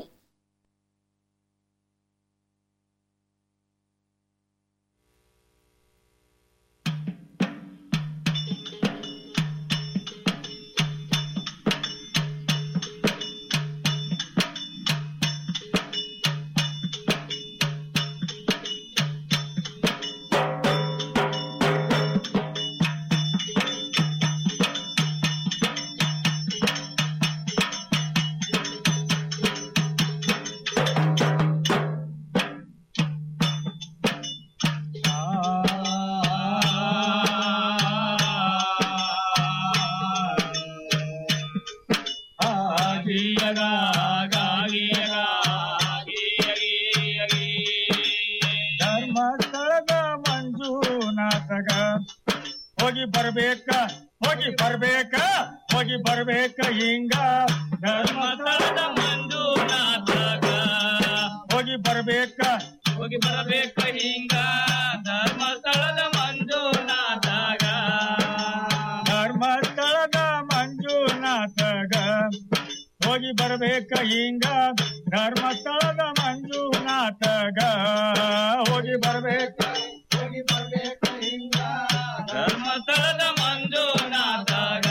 D: ಧರ್ಮಸ್ಥಳದ ಮಂಜುನಾಥಗ ಹೋಗಿ ಬರ್ಬೇಕ ಹೋಗಿ ಬರ್ಬೇಕ ಹೋಗಿ ಬರ್ಬೇಕ ಹಿಂಗ ಧರ್ಮಸ್ಥಳದ ಮಂಜುನಾಥಗ ಹೋಗಿ ಬರ್ಬೇಕ ಹೋಗಿ ಬರ್ಬೇಕ ಹಿಂಗ ಧರ್ಮಸ್ಥಳದ ಮಂಜುನಾಥಗ ಧರ್ಮಸ್ಥಳದ ಮಂಜುನಾಥಗ ಹೋಗಿ ಬರ್ಬೇಕ ಹಿಂಗ ಧರ್ಮಸ್ಥಳದ ಮಂಜುನಾಥಗ ಹೋಗಿ ಬರ್ಬೇಕ ಹೋಗಿ ಬರ್ಬೇಕ ಹಿಂಗ ಧರ್ಮಸ್ಥಳದ ಮಂಜುನಾಥಗ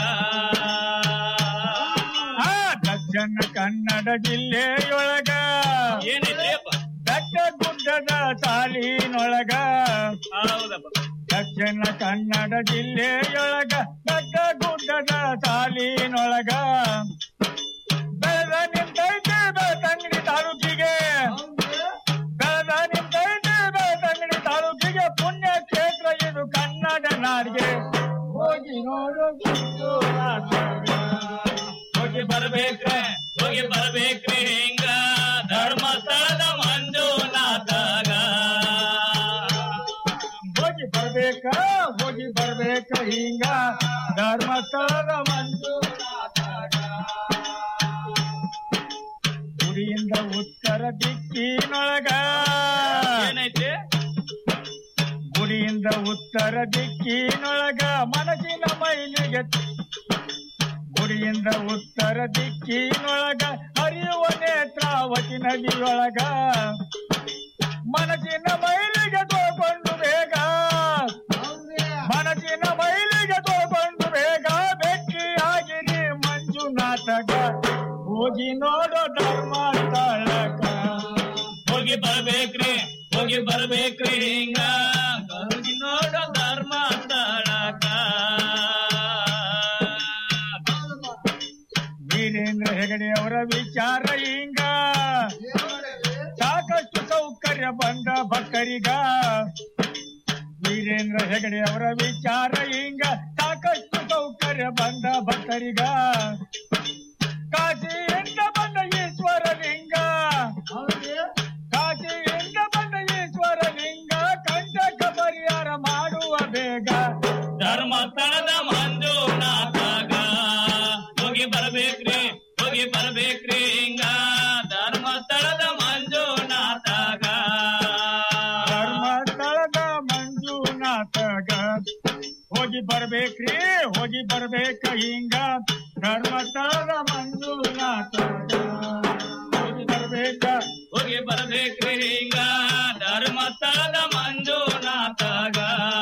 D: ಆ, ದಕ್ಷಿಣ ಕನ್ನಡ ಜಿಲ್ಲೆಯೊಳಗ ಬೆಟ್ಟ ಗುಡ್ಡದ ಸಾಲಿನೊಳಗ ದಕ್ಷಿಣ ಕನ್ನಡ ಜಿಲ್ಲೆಯೊಳಗ ಬೆಟ್ಟ ಗುಡ್ಡದ ಸಾಲಿನೊಳಗ ಬೆಳೆದ ನಿಂತೈತೆ ಬೆಳ್ತಂಗಡಿ ತಾಲೂಕಿಗೆ ಬೆಳೆದ ನಿಂತೈತೆ ಬೆಳ್ತಂಗಡಿ ತಾಲೂಕಿಗೆ ಪುಣ್ಯ ಕ್ಷೇತ್ರ ಇದು ಕನ್ನಡ ನಾಡಿಗೆ ಹೋಗಿ ನೋಡು ಹೋಗಿ ಬರ್ಬೇಕ್ರೆ ಹೋಗಿ ಬರ್ಬೇಕ್ರಿ ಹಿಂಗ ಧರ್ಮಸ್ಥಳದ ಮಂಜುನಾಥಗ ಹೋಗಿ ಬರ್ಬೇಕ ಹೋಗಿ ಬರ್ಬೇಕ ಹಿಂಗ ಧರ್ಮಸ್ಥಳದ ಮಂಜುನಾಥಗ ಗುಡಿಯಿಂದ ಉತ್ತರ ದಿಕ್ಕಿನೊಳಗ ಏನೈತೆ ಗುಡಿಯಿಂದ ಉತ್ತರ ದಿಕ್ಕಿನೊಳಗ ಮನಸ್ಸಿನ ಮೈಲಿಗೆ ಗುಡಿಯಿಂದ ಉತ್ತರ ದಿಕ್ಕಿನೊಳಗ ಹರಿಯುವ ನೇತ್ರಾವತಿ ನದಿಯೊಳಗ ಮನಸ್ಸಿನ ಮೈಲಿಗೆ ತೋಕೊಂಡು ಬೇಗ ಮನಸ್ಸಿನ ಮೈಲಿಗೆ ತೋಕೊಂಡು ಬೇಗ ಹೋಗಿ ನೋಡೋ ಧರ್ಮಸ್ಥಳಕ
H: ಹೋಗಿ ಬರ್ಬೇಕ್ರಿ ಹೋಗಿ ಬರ್ಬೇಕ್ರಿ ಹಿಂಗ ಹೋಗಿ ನೋಡೋ ಧರ್ಮಸ್ಥಳಕ
D: ವೀರೇಂದ್ರ ಹೆಗಡೆ ಅವರ ವಿಚಾರ ಹಿಂಗ ಸಾಕಷ್ಟು ಸೌಕರ್ಯ ಬಂದ ಭಕ್ತರಿಗ ವೀರೇಂದ್ರ ಹೆಗಡೆ ಅವರ ವಿಚಾರ ಹಿಂಗ ಸಾಕಷ್ಟು ಸೌಕರ್ಯ ಬಂದ ಭಕ್ತರಿಗ ಕಾಶಿಯಿಂದ ಬಂದ ಈಶ್ವರಲಿಂಗ ಕಾಶಿಯಿಂದ ಬಂದ ಈಶ್ವರಲಿಂಗ ಕಂಟಕ ಪರಿಹಾರ ಮಾಡುವ ಬೇಗ
H: ಧರ್ಮಸ್ಥಳದ ಮಂಜುನಾಥಾಗ ಹೋಗಿ ಬರ್ಬೇಕ್ರಿ ಹೋಗಿ ಬರ್ಬೇಕ್ರಿ ಹಿಂಗ ಧರ್ಮಸ್ಥಳದ ಮಂಜುನಾಥಾಗ
D: ಧರ್ಮಸ್ಥಳದ ಮಂಜುನಾಥಗ ಹೋಗಿ ಬರ್ಬೇಕ್ರಿ ಹೋಗಿ ಬರ್ಬೇಕ ಹಿಂಗ ಧರ್ಮಸ್ಥಳದ ಮಂಜುನಾಥಗ ಹೋಗಿ ಬರ್ಬೇಕ
H: ಹೋಗಿ ಬರ್ಬೇಕ್ರಿ ಹಿಂಗ ಧರ್ಮಸ್ಥಳದ ಮಂಜುನಾಥಾಗ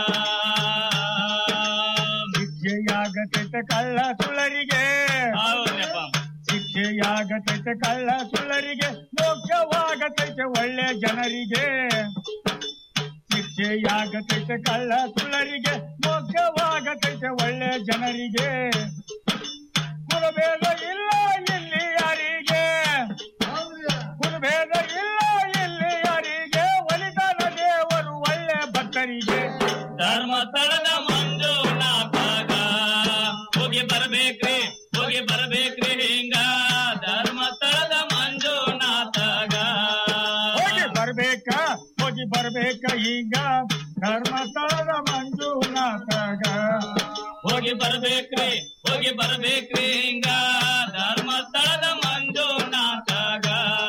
D: ಶಿಕ್ಷೆಯಾಗತೈತೆ ಕಳ್ಳ ಸುಳ್ಳರಿಗೆ
H: ಹೌದಪ್ಪ
D: ಶಿಕ್ಷೆಯಾಗತೈತೆ ಕಳ್ಳ ಸುಳ್ಳರಿಗೆ ಮೋಕ್ಷವಾಗತೈತೆ ಒಳ್ಳೆ ಜನರಿಗೆ ಶಿಕ್ಷೆಯಾಗತೈತೆ ಕಳ್ಳ ಸುಳ್ಳರಿಗೆ ಮೋಕ್ಷವಾಗತೈತೆ ಒಳ್ಳೆ ಜನರಿಗೆ ಕುಲಭೇದ ಇಲ್ಲ ಇಲ್ಲಿ ಯಾರಿಗೆ ಕುಲಭೇದ ಇಲ್ಲ ಇಲ್ಲಿ ಯಾರಿಗೆ ಒಲಿದಾನ ದೇವರು ಒಳ್ಳೆ ಭಕ್ತರಿಗೆ
H: ಧರ್ಮಸ್ಥಳದ ಮಂಜುನಾಥಾಗ ಹೋಗಿ ಬರ್ಬೇಕ್ರಿ ಹೋಗಿ ಬರ್ಬೇಕ್ರಿ ಹಿಂಗ ಧರ್ಮಸ್ಥಳದ ಮಂಜುನಾಥಾಗ
D: ಹೋಗಿ ಬರ್ಬೇಕ ಹೋಗಿ ಬರ್ಬೇಕ ಈಗ ಧರ್ಮಸ್ಥಳದ ಮಂಜುನಾಥಗ
H: ಹೋಗಿ ಬರ್ಬೇಕ್ರಿ ಹೋಗಿ ಬರ್ಬೇಕ್ರಿ ಹಿಂಗ ಧರ್ಮಸ್ಥಳದ ಮಂಜುನಾಥಾಗ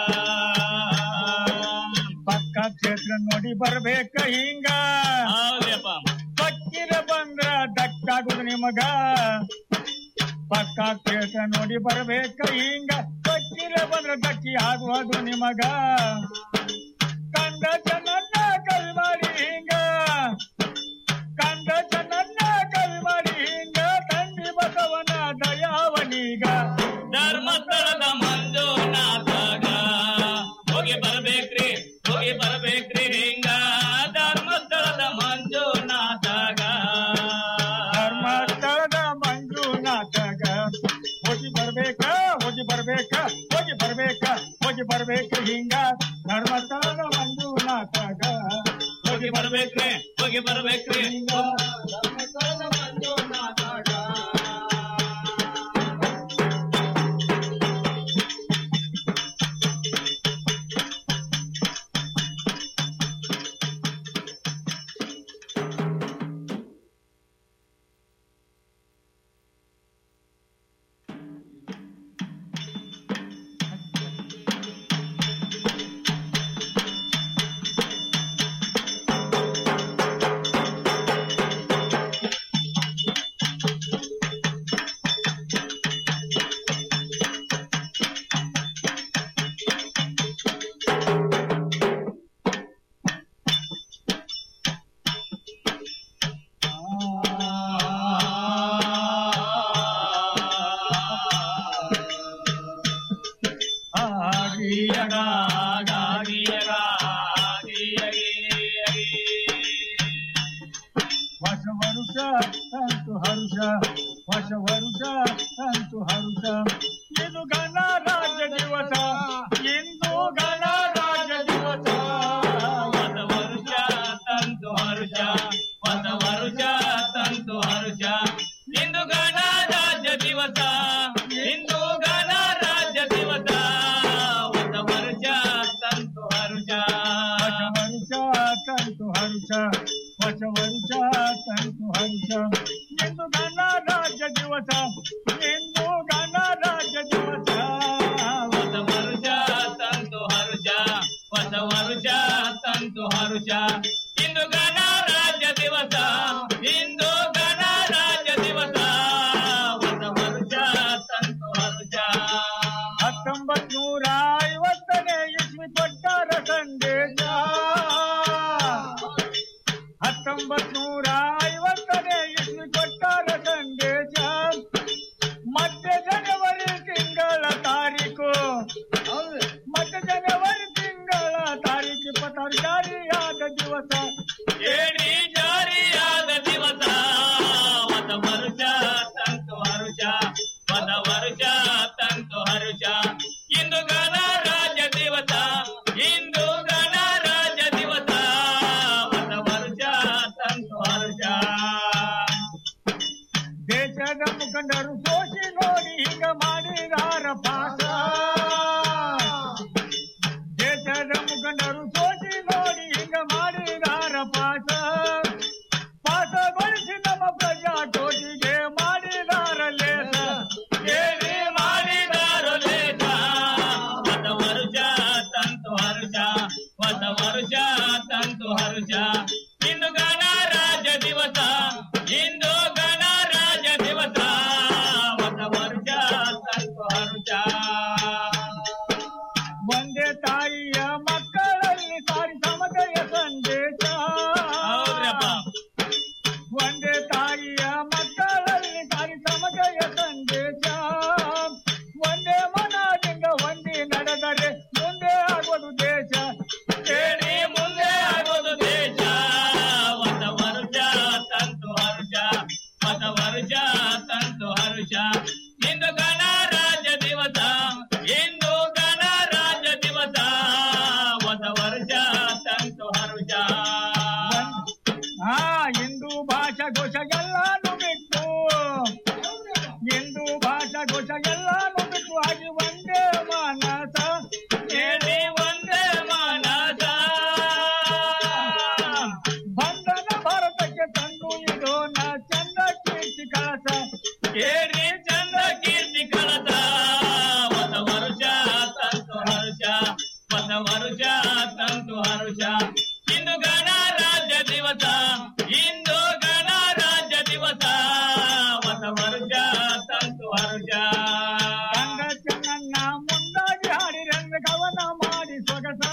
D: ಪಕ್ಕ ಕ್ಷೇತ್ರ ನೋಡಿ ಬರ್ಬೇಕ ಹಿಂಗ
H: ಹೌದಪ್ಪ
D: ಪಕ್ಕಿರ ಬಂದ್ರ ದಕ್ಕಾಗುದು ನಿಮಗ ಪಕ್ಕ ಕ್ಷೇತ್ರ ನೋಡಿ ಬರ್ಬೇಕ ಹಿಂಗ ಪಕ್ಕಿರ ಬಂದ್ರ ದಕ್ಕಿ ಆಗುವುದು ನಿಮಗ ಕಂದ ಜನನ್ನ ಕವಿ ಮಾಡಿ ಹಿಂಗ ಕಂದ ಜನನ್ನ ಕವಿ ಮಾಡಿ ಹಿಂಗ ತಂದಿ ಬಸವನ ದಯಾವನೀಗ
H: ಧರ್ಮಸ್ಥಳದ ಮಂಜುನಾಥಾಗ ಹೋಗಿ ಬರ್ಬೇಕ್ರಿ ಹೋಗಿ ಬರ್ಬೇಕ್ರಿ ಹಿಂಗ ಧರ್ಮಸ್ಥಳದ ಮಂಜುನಾಥಾಗ
D: ಧರ್ಮಸ್ಥಳದ ಮಂಜುನಾಥಗ ಹೋಗಿ ಬರ್ಬೇಕ ಹೋಗಿ ಬರ್ಬೇಕ ಹೋಗಿ ಬರ್ಬೇಕ ಹೋಗಿ ಬರ್ಬೇಕ ಹಿಂಗ ಧರ್ಮಸ್ಥಳದ ಮಂಜುನಾಥಗ
H: ಹೋಗಿ ಬರ್ಬೇಕ್ರಿ ಹೋಗಿ ಬರ್ಬೇಕ್ರಿ
D: ಹಿಂಗ ಧರ್ಮಸ್ಥಳದ ಮಂಜುನಾಥಗ ಆಗಿಯಗ ಆಗಿಯಗ ಹೊಸ ವರುಷ ಸಂತು ಹರುಷ ಹೊಸ ವರುಷ ಸಂತು ಹರುಷ ಇದು ಗಣರಾಜ್ಯ ದಿವಸ ಇಂದು ಗಣರಾಜ್ಯ ದಿವಸ
H: ಹೊಸ ವರುಷ ತಂತು ಹರುಷ ಹೊಸ ವರುಷ ತಂತು ಹರುಷ ಇಂದು ಗಣರಾಜ್ಯ ದಿವಸ ಇಂದು ಗಣರಾಜ್ಯ ದಿವಸ ಹೊಸ ವರುಷ ತಂತು ಹರುಷ
D: ಹೊಸ ವರುಷ ತಂತು ಹರುಷ ಹೊಸ ವರುಷ ತಂತು ಹರುಷ ಇಂದು ಗಣರಾಜ್ಯ ದಿವಸ ಇಂದು ಗಣರಾಜ್ಯ ದಿವಸ
H: ಹೊಸ ವರುಷ ತಂತು ಹರುಷ ಹೊಸ ವರುಷ ತಂತು ಹರುಷ ಇಂದು ಗಣರಾಜ್ಯ ದಿವಸ ಇಂದು ಗಣರಾಜ್ಯ ದಿವಸ ಹೊಸ ವರುಷ ತಂತು ಹರುಷ
D: ಹತ್ತೊಂಬತ್ ನೂರ ಐವತ್ತನೇ ಇಸ್ವಿ ಕೊಟ್ಟಾರ ಸಂದೇಶ ಹತ್ತೊಂಬತ್ ನೂರ ಐವತ್ತನೇ ಇಸ್ವಿ ಕೊಟ್ಟಾರ ಸಂದೇಶ ಮಧ್ಯ ಜನವರಿ ತಿಂಗಳ ತಾರೀಕು
H: ವರುಷ ತಂತು ಹರುಷ ಇಂದು ಗಣರಾಜ ದಿವಸ ಇಂದು ಗಣರಾಜ ದಿವಸ ಹೊಸ ವರುಷ ತಂತು ಹರುಷ
D: ದೇಶದ ಮುಖಂಡರು ಸೋಸಿ ನೋಡಿ ಹಿಂಗ ಮಾಡಿದಾರ ಪಾಠ ದೇಶದ ಮುಖಂಡರು ಸೋಸಿ ನೋಡಿ ಹಿಂಗ ಮಾಡಿದಾರ ಪಾಠ ಪಾಠಗೊಳಿಸಿ ನಮ್ಮ ಪ್ರಜಾಕೋಟಿಗೆ ಮಾಡಿದಾರ ಲೇಸ
H: ಕೇಳಿ ಮಾಡಿದಾರು ಲೇಖ ಹೊಸ ವರುಷ ತಂತು ಹರುಷ ಹೊಸ ವರುಷ ತಂತು ಹರುಷ ಇಂದು ಗಣರಾಜ ದಿವಸ ಇಂದು ಗಣರಾಜ ದಿವಸ ಹೊಸ ವರುಷ ತಂತು ಹರುಷ
D: ಒಂದೇ ತಾಯಿಯ ಮಕ್ಕಳಲ್ಲಿ ಸಾರಿ ಸಮತೆಯ ಸಂದೇಶ
H: ಹೌದ್ರಪ್ಪ
D: ಒಂದೇ ತಾಯಿಯ ಮಕ್ಕಳಲ್ಲಿ ಸಾರಿ ಸಮತೆಯ ಸಂದೇಶ ಒಂದೇ ಮನದಿಂದ ಒಂದೇ ನಡೆದರೆ ಮುಂದೆ ಆಗೋದು ದೇಶ
H: ಕೇಳಿ ಮುಂದೆ ಆಗೋದು ದೇಶ ಹೊಸ ವರುಷ ತಂತು ಹರುಷ ಹೊಸ ವರುಷ ತಂತು ಹರುಷ ಇಂದು ಗಣರಾಜ ದಿವಸ ಇಂದು ಗಣರಾಜ ದಿವಸ ಹೊಸ ವರುಷ ತಂತು ಹರುಷ
D: ಹಾ ಹಿಂದೂ ಭಾಷಾ ಘೋಷ ಎಲ್ಲಾನು ಬಿಟ್ಟು ಹಿಂದೂ ಭಾಷಾ ಘೋಷ ಎಲ್ಲಾನು ಬಿಟ್ಟು ಆಗಿ ಒಂದೇ ಮಾನಸ
H: ಕೇಳಿ ಒಂದೇ ಮಾನಸ
D: ಬಂಧನ ಭಾರತಕ್ಕೆ ತಂದು ಇದು ನ ಚಂದ ಕೀರ್ತಿ ಕಳಸ
H: ಕೇಳಿ ಚಂದ ಕೀರ್ತಿ ಕಳಸ ಹೊಸ ವರುಷ ತಂತು ಹರುಷ ಹೊಸ ವರುಷ ತಂತು ಹರುಷ ಇಂದು ಗಣರಾಜ ದಿವಸ ಇಂದು ಗಣರಾಜ ದಿವಸ ಹೊಸ ವರುಷ ತಂತು ಹರುಷ
D: ಗಂಗ ಚೆನ್ನನ್ನ ಮುಂದಾಗಿ ಹಾಡಿರೆಂದು ಕವನ ಮಾಡಿ ಸೊಗಸ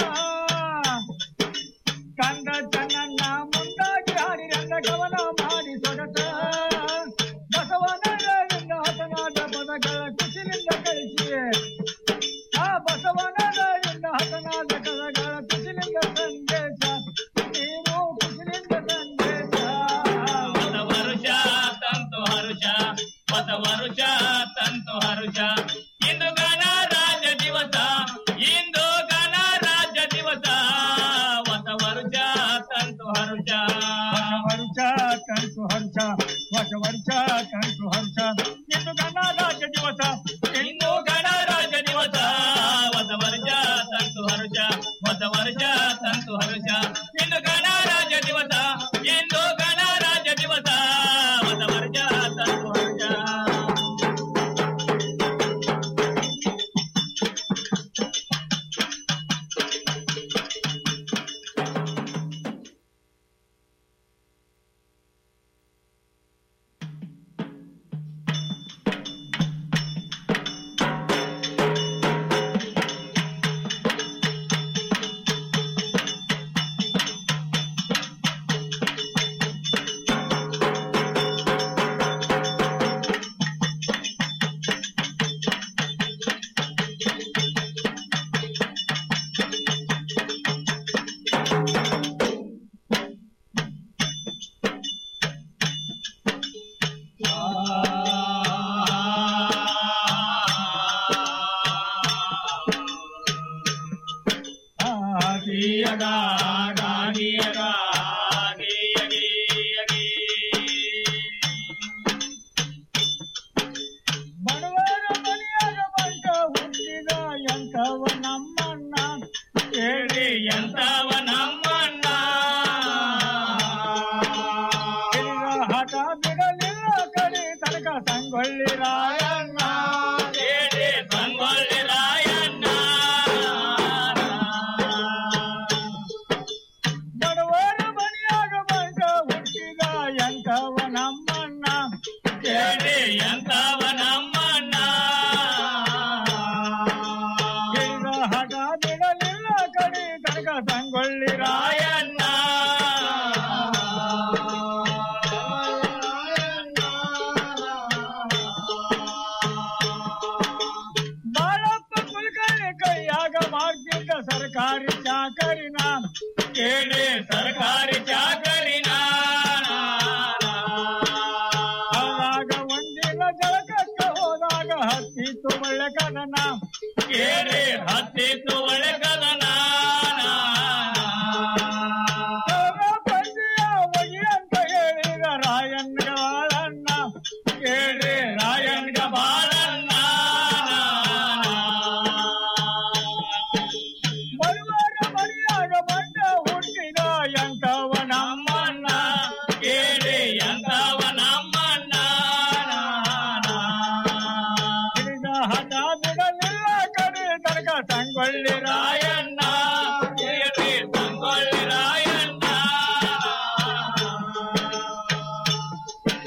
D: ಕಂದ ಚೆನ್ನನ್ನ ಮುಂದಾಗಿ ಹಾಡಿರೆಂದ ಕವನ ಮಾಡಿ ಸೊಗಸ ಬಸವನಗರಿಂದ ಹತನಾದ ಪದಗಳ ಕುಸಿಲಿಂದ ಕಳಿಸಿ ಆ ಬಸವನಗರಿಂದ ಹತನಾದ ಪದಗಳ ಕುಸಿಲಿಂದ ಸಂದೇಶ ನೀವು ಕುಸಿಲಿಂದ ಸಂದೇಶ
H: ಹೊಸ ವರುಷ ತಂತು ಹರುಷ ಹೊಸ ವರುಷ ತಂತು ಹರುಷ ಇಂದು ಗಣರಾಜ ದಿವಸ ಇಂದು ಗಣರಾಜ ದಿವಸ ಹೊಸ ವರುಷ ತಂತು ಹರುಷ
D: ವರ್ಷ ಕಂಟು ಹರ್ಷ ಹೊಸ ವರ್ಷ ಕಂಟು ಹರ್ಷ ಇಂದು ಗಣರಾಜ ದಿವಸ
H: ಇಂದು ಗಣರಾಜ ದಿವಸ ಹೊಸ ವರುಷ ತಂತು ಹರುಷ ಹೊಸ ವರುಷ ತಂತು ಹರುಷ ಇಂದು ಗಣರಾಜ ದಿವಸ ಇಂದು ಗಣರಾಜ ದಿವಸ ಹೊಸ ವರುಷ ತಂತು ಹರುಷ
D: ಆಗಿಯಗ
H: ಗಾಗಿಯಗ ಗಿಯಗಿ ಯಗಿ.
D: ಬಡವರ ಮನೆಯಾಗ ಬಂಟ ಹುಟ್ಟಿದ ಎಂಕವ ನಮ್ಮಣ್ಣ
H: ಕೇಳಿ ಎಂತವ ನಮ್ಮಣ್ಣ
D: ಹಿರಿಯ ಹಠ ಬಿಡಲಿಲ್ಲ ಕಡಿ ತನಕ ಸಂಗೊಳ್ಳಿ ರಾಯಣ್ಣ
H: ಕೇಳಿ ಸಂಗೊಳ್ಳಿ ರಾಯಣ್ಣ
D: ಬಡವರ ಮನೆಯಾಗ ಬಂಟ ಹುಟ್ಟಿದ ಎಂಕವ ನಮ್ಮಣ್ಣ
H: ಕೇಳಿ ಎಂತವ ನಮ್ಮಣ್ಣ
D: ಹಿರಿಯ ಹಠ ಬಿಡಲಿಲ್ಲ ಕಡಿ ತನಕ ಸಂಗೊಳ್ಳಿ ರಾಯಣ್ಣ
H: ರಾಯಣ್ಣ
D: ಬಾಳಪ್ಪ ಕುಲಕರ್ಣಿ ಕೈಯಾಗ ಮಾಡ್ತಿದ್ದ ಸರ್ಕಾರಿ ಚಾಕರಿನ
H: ಕೇಳಿ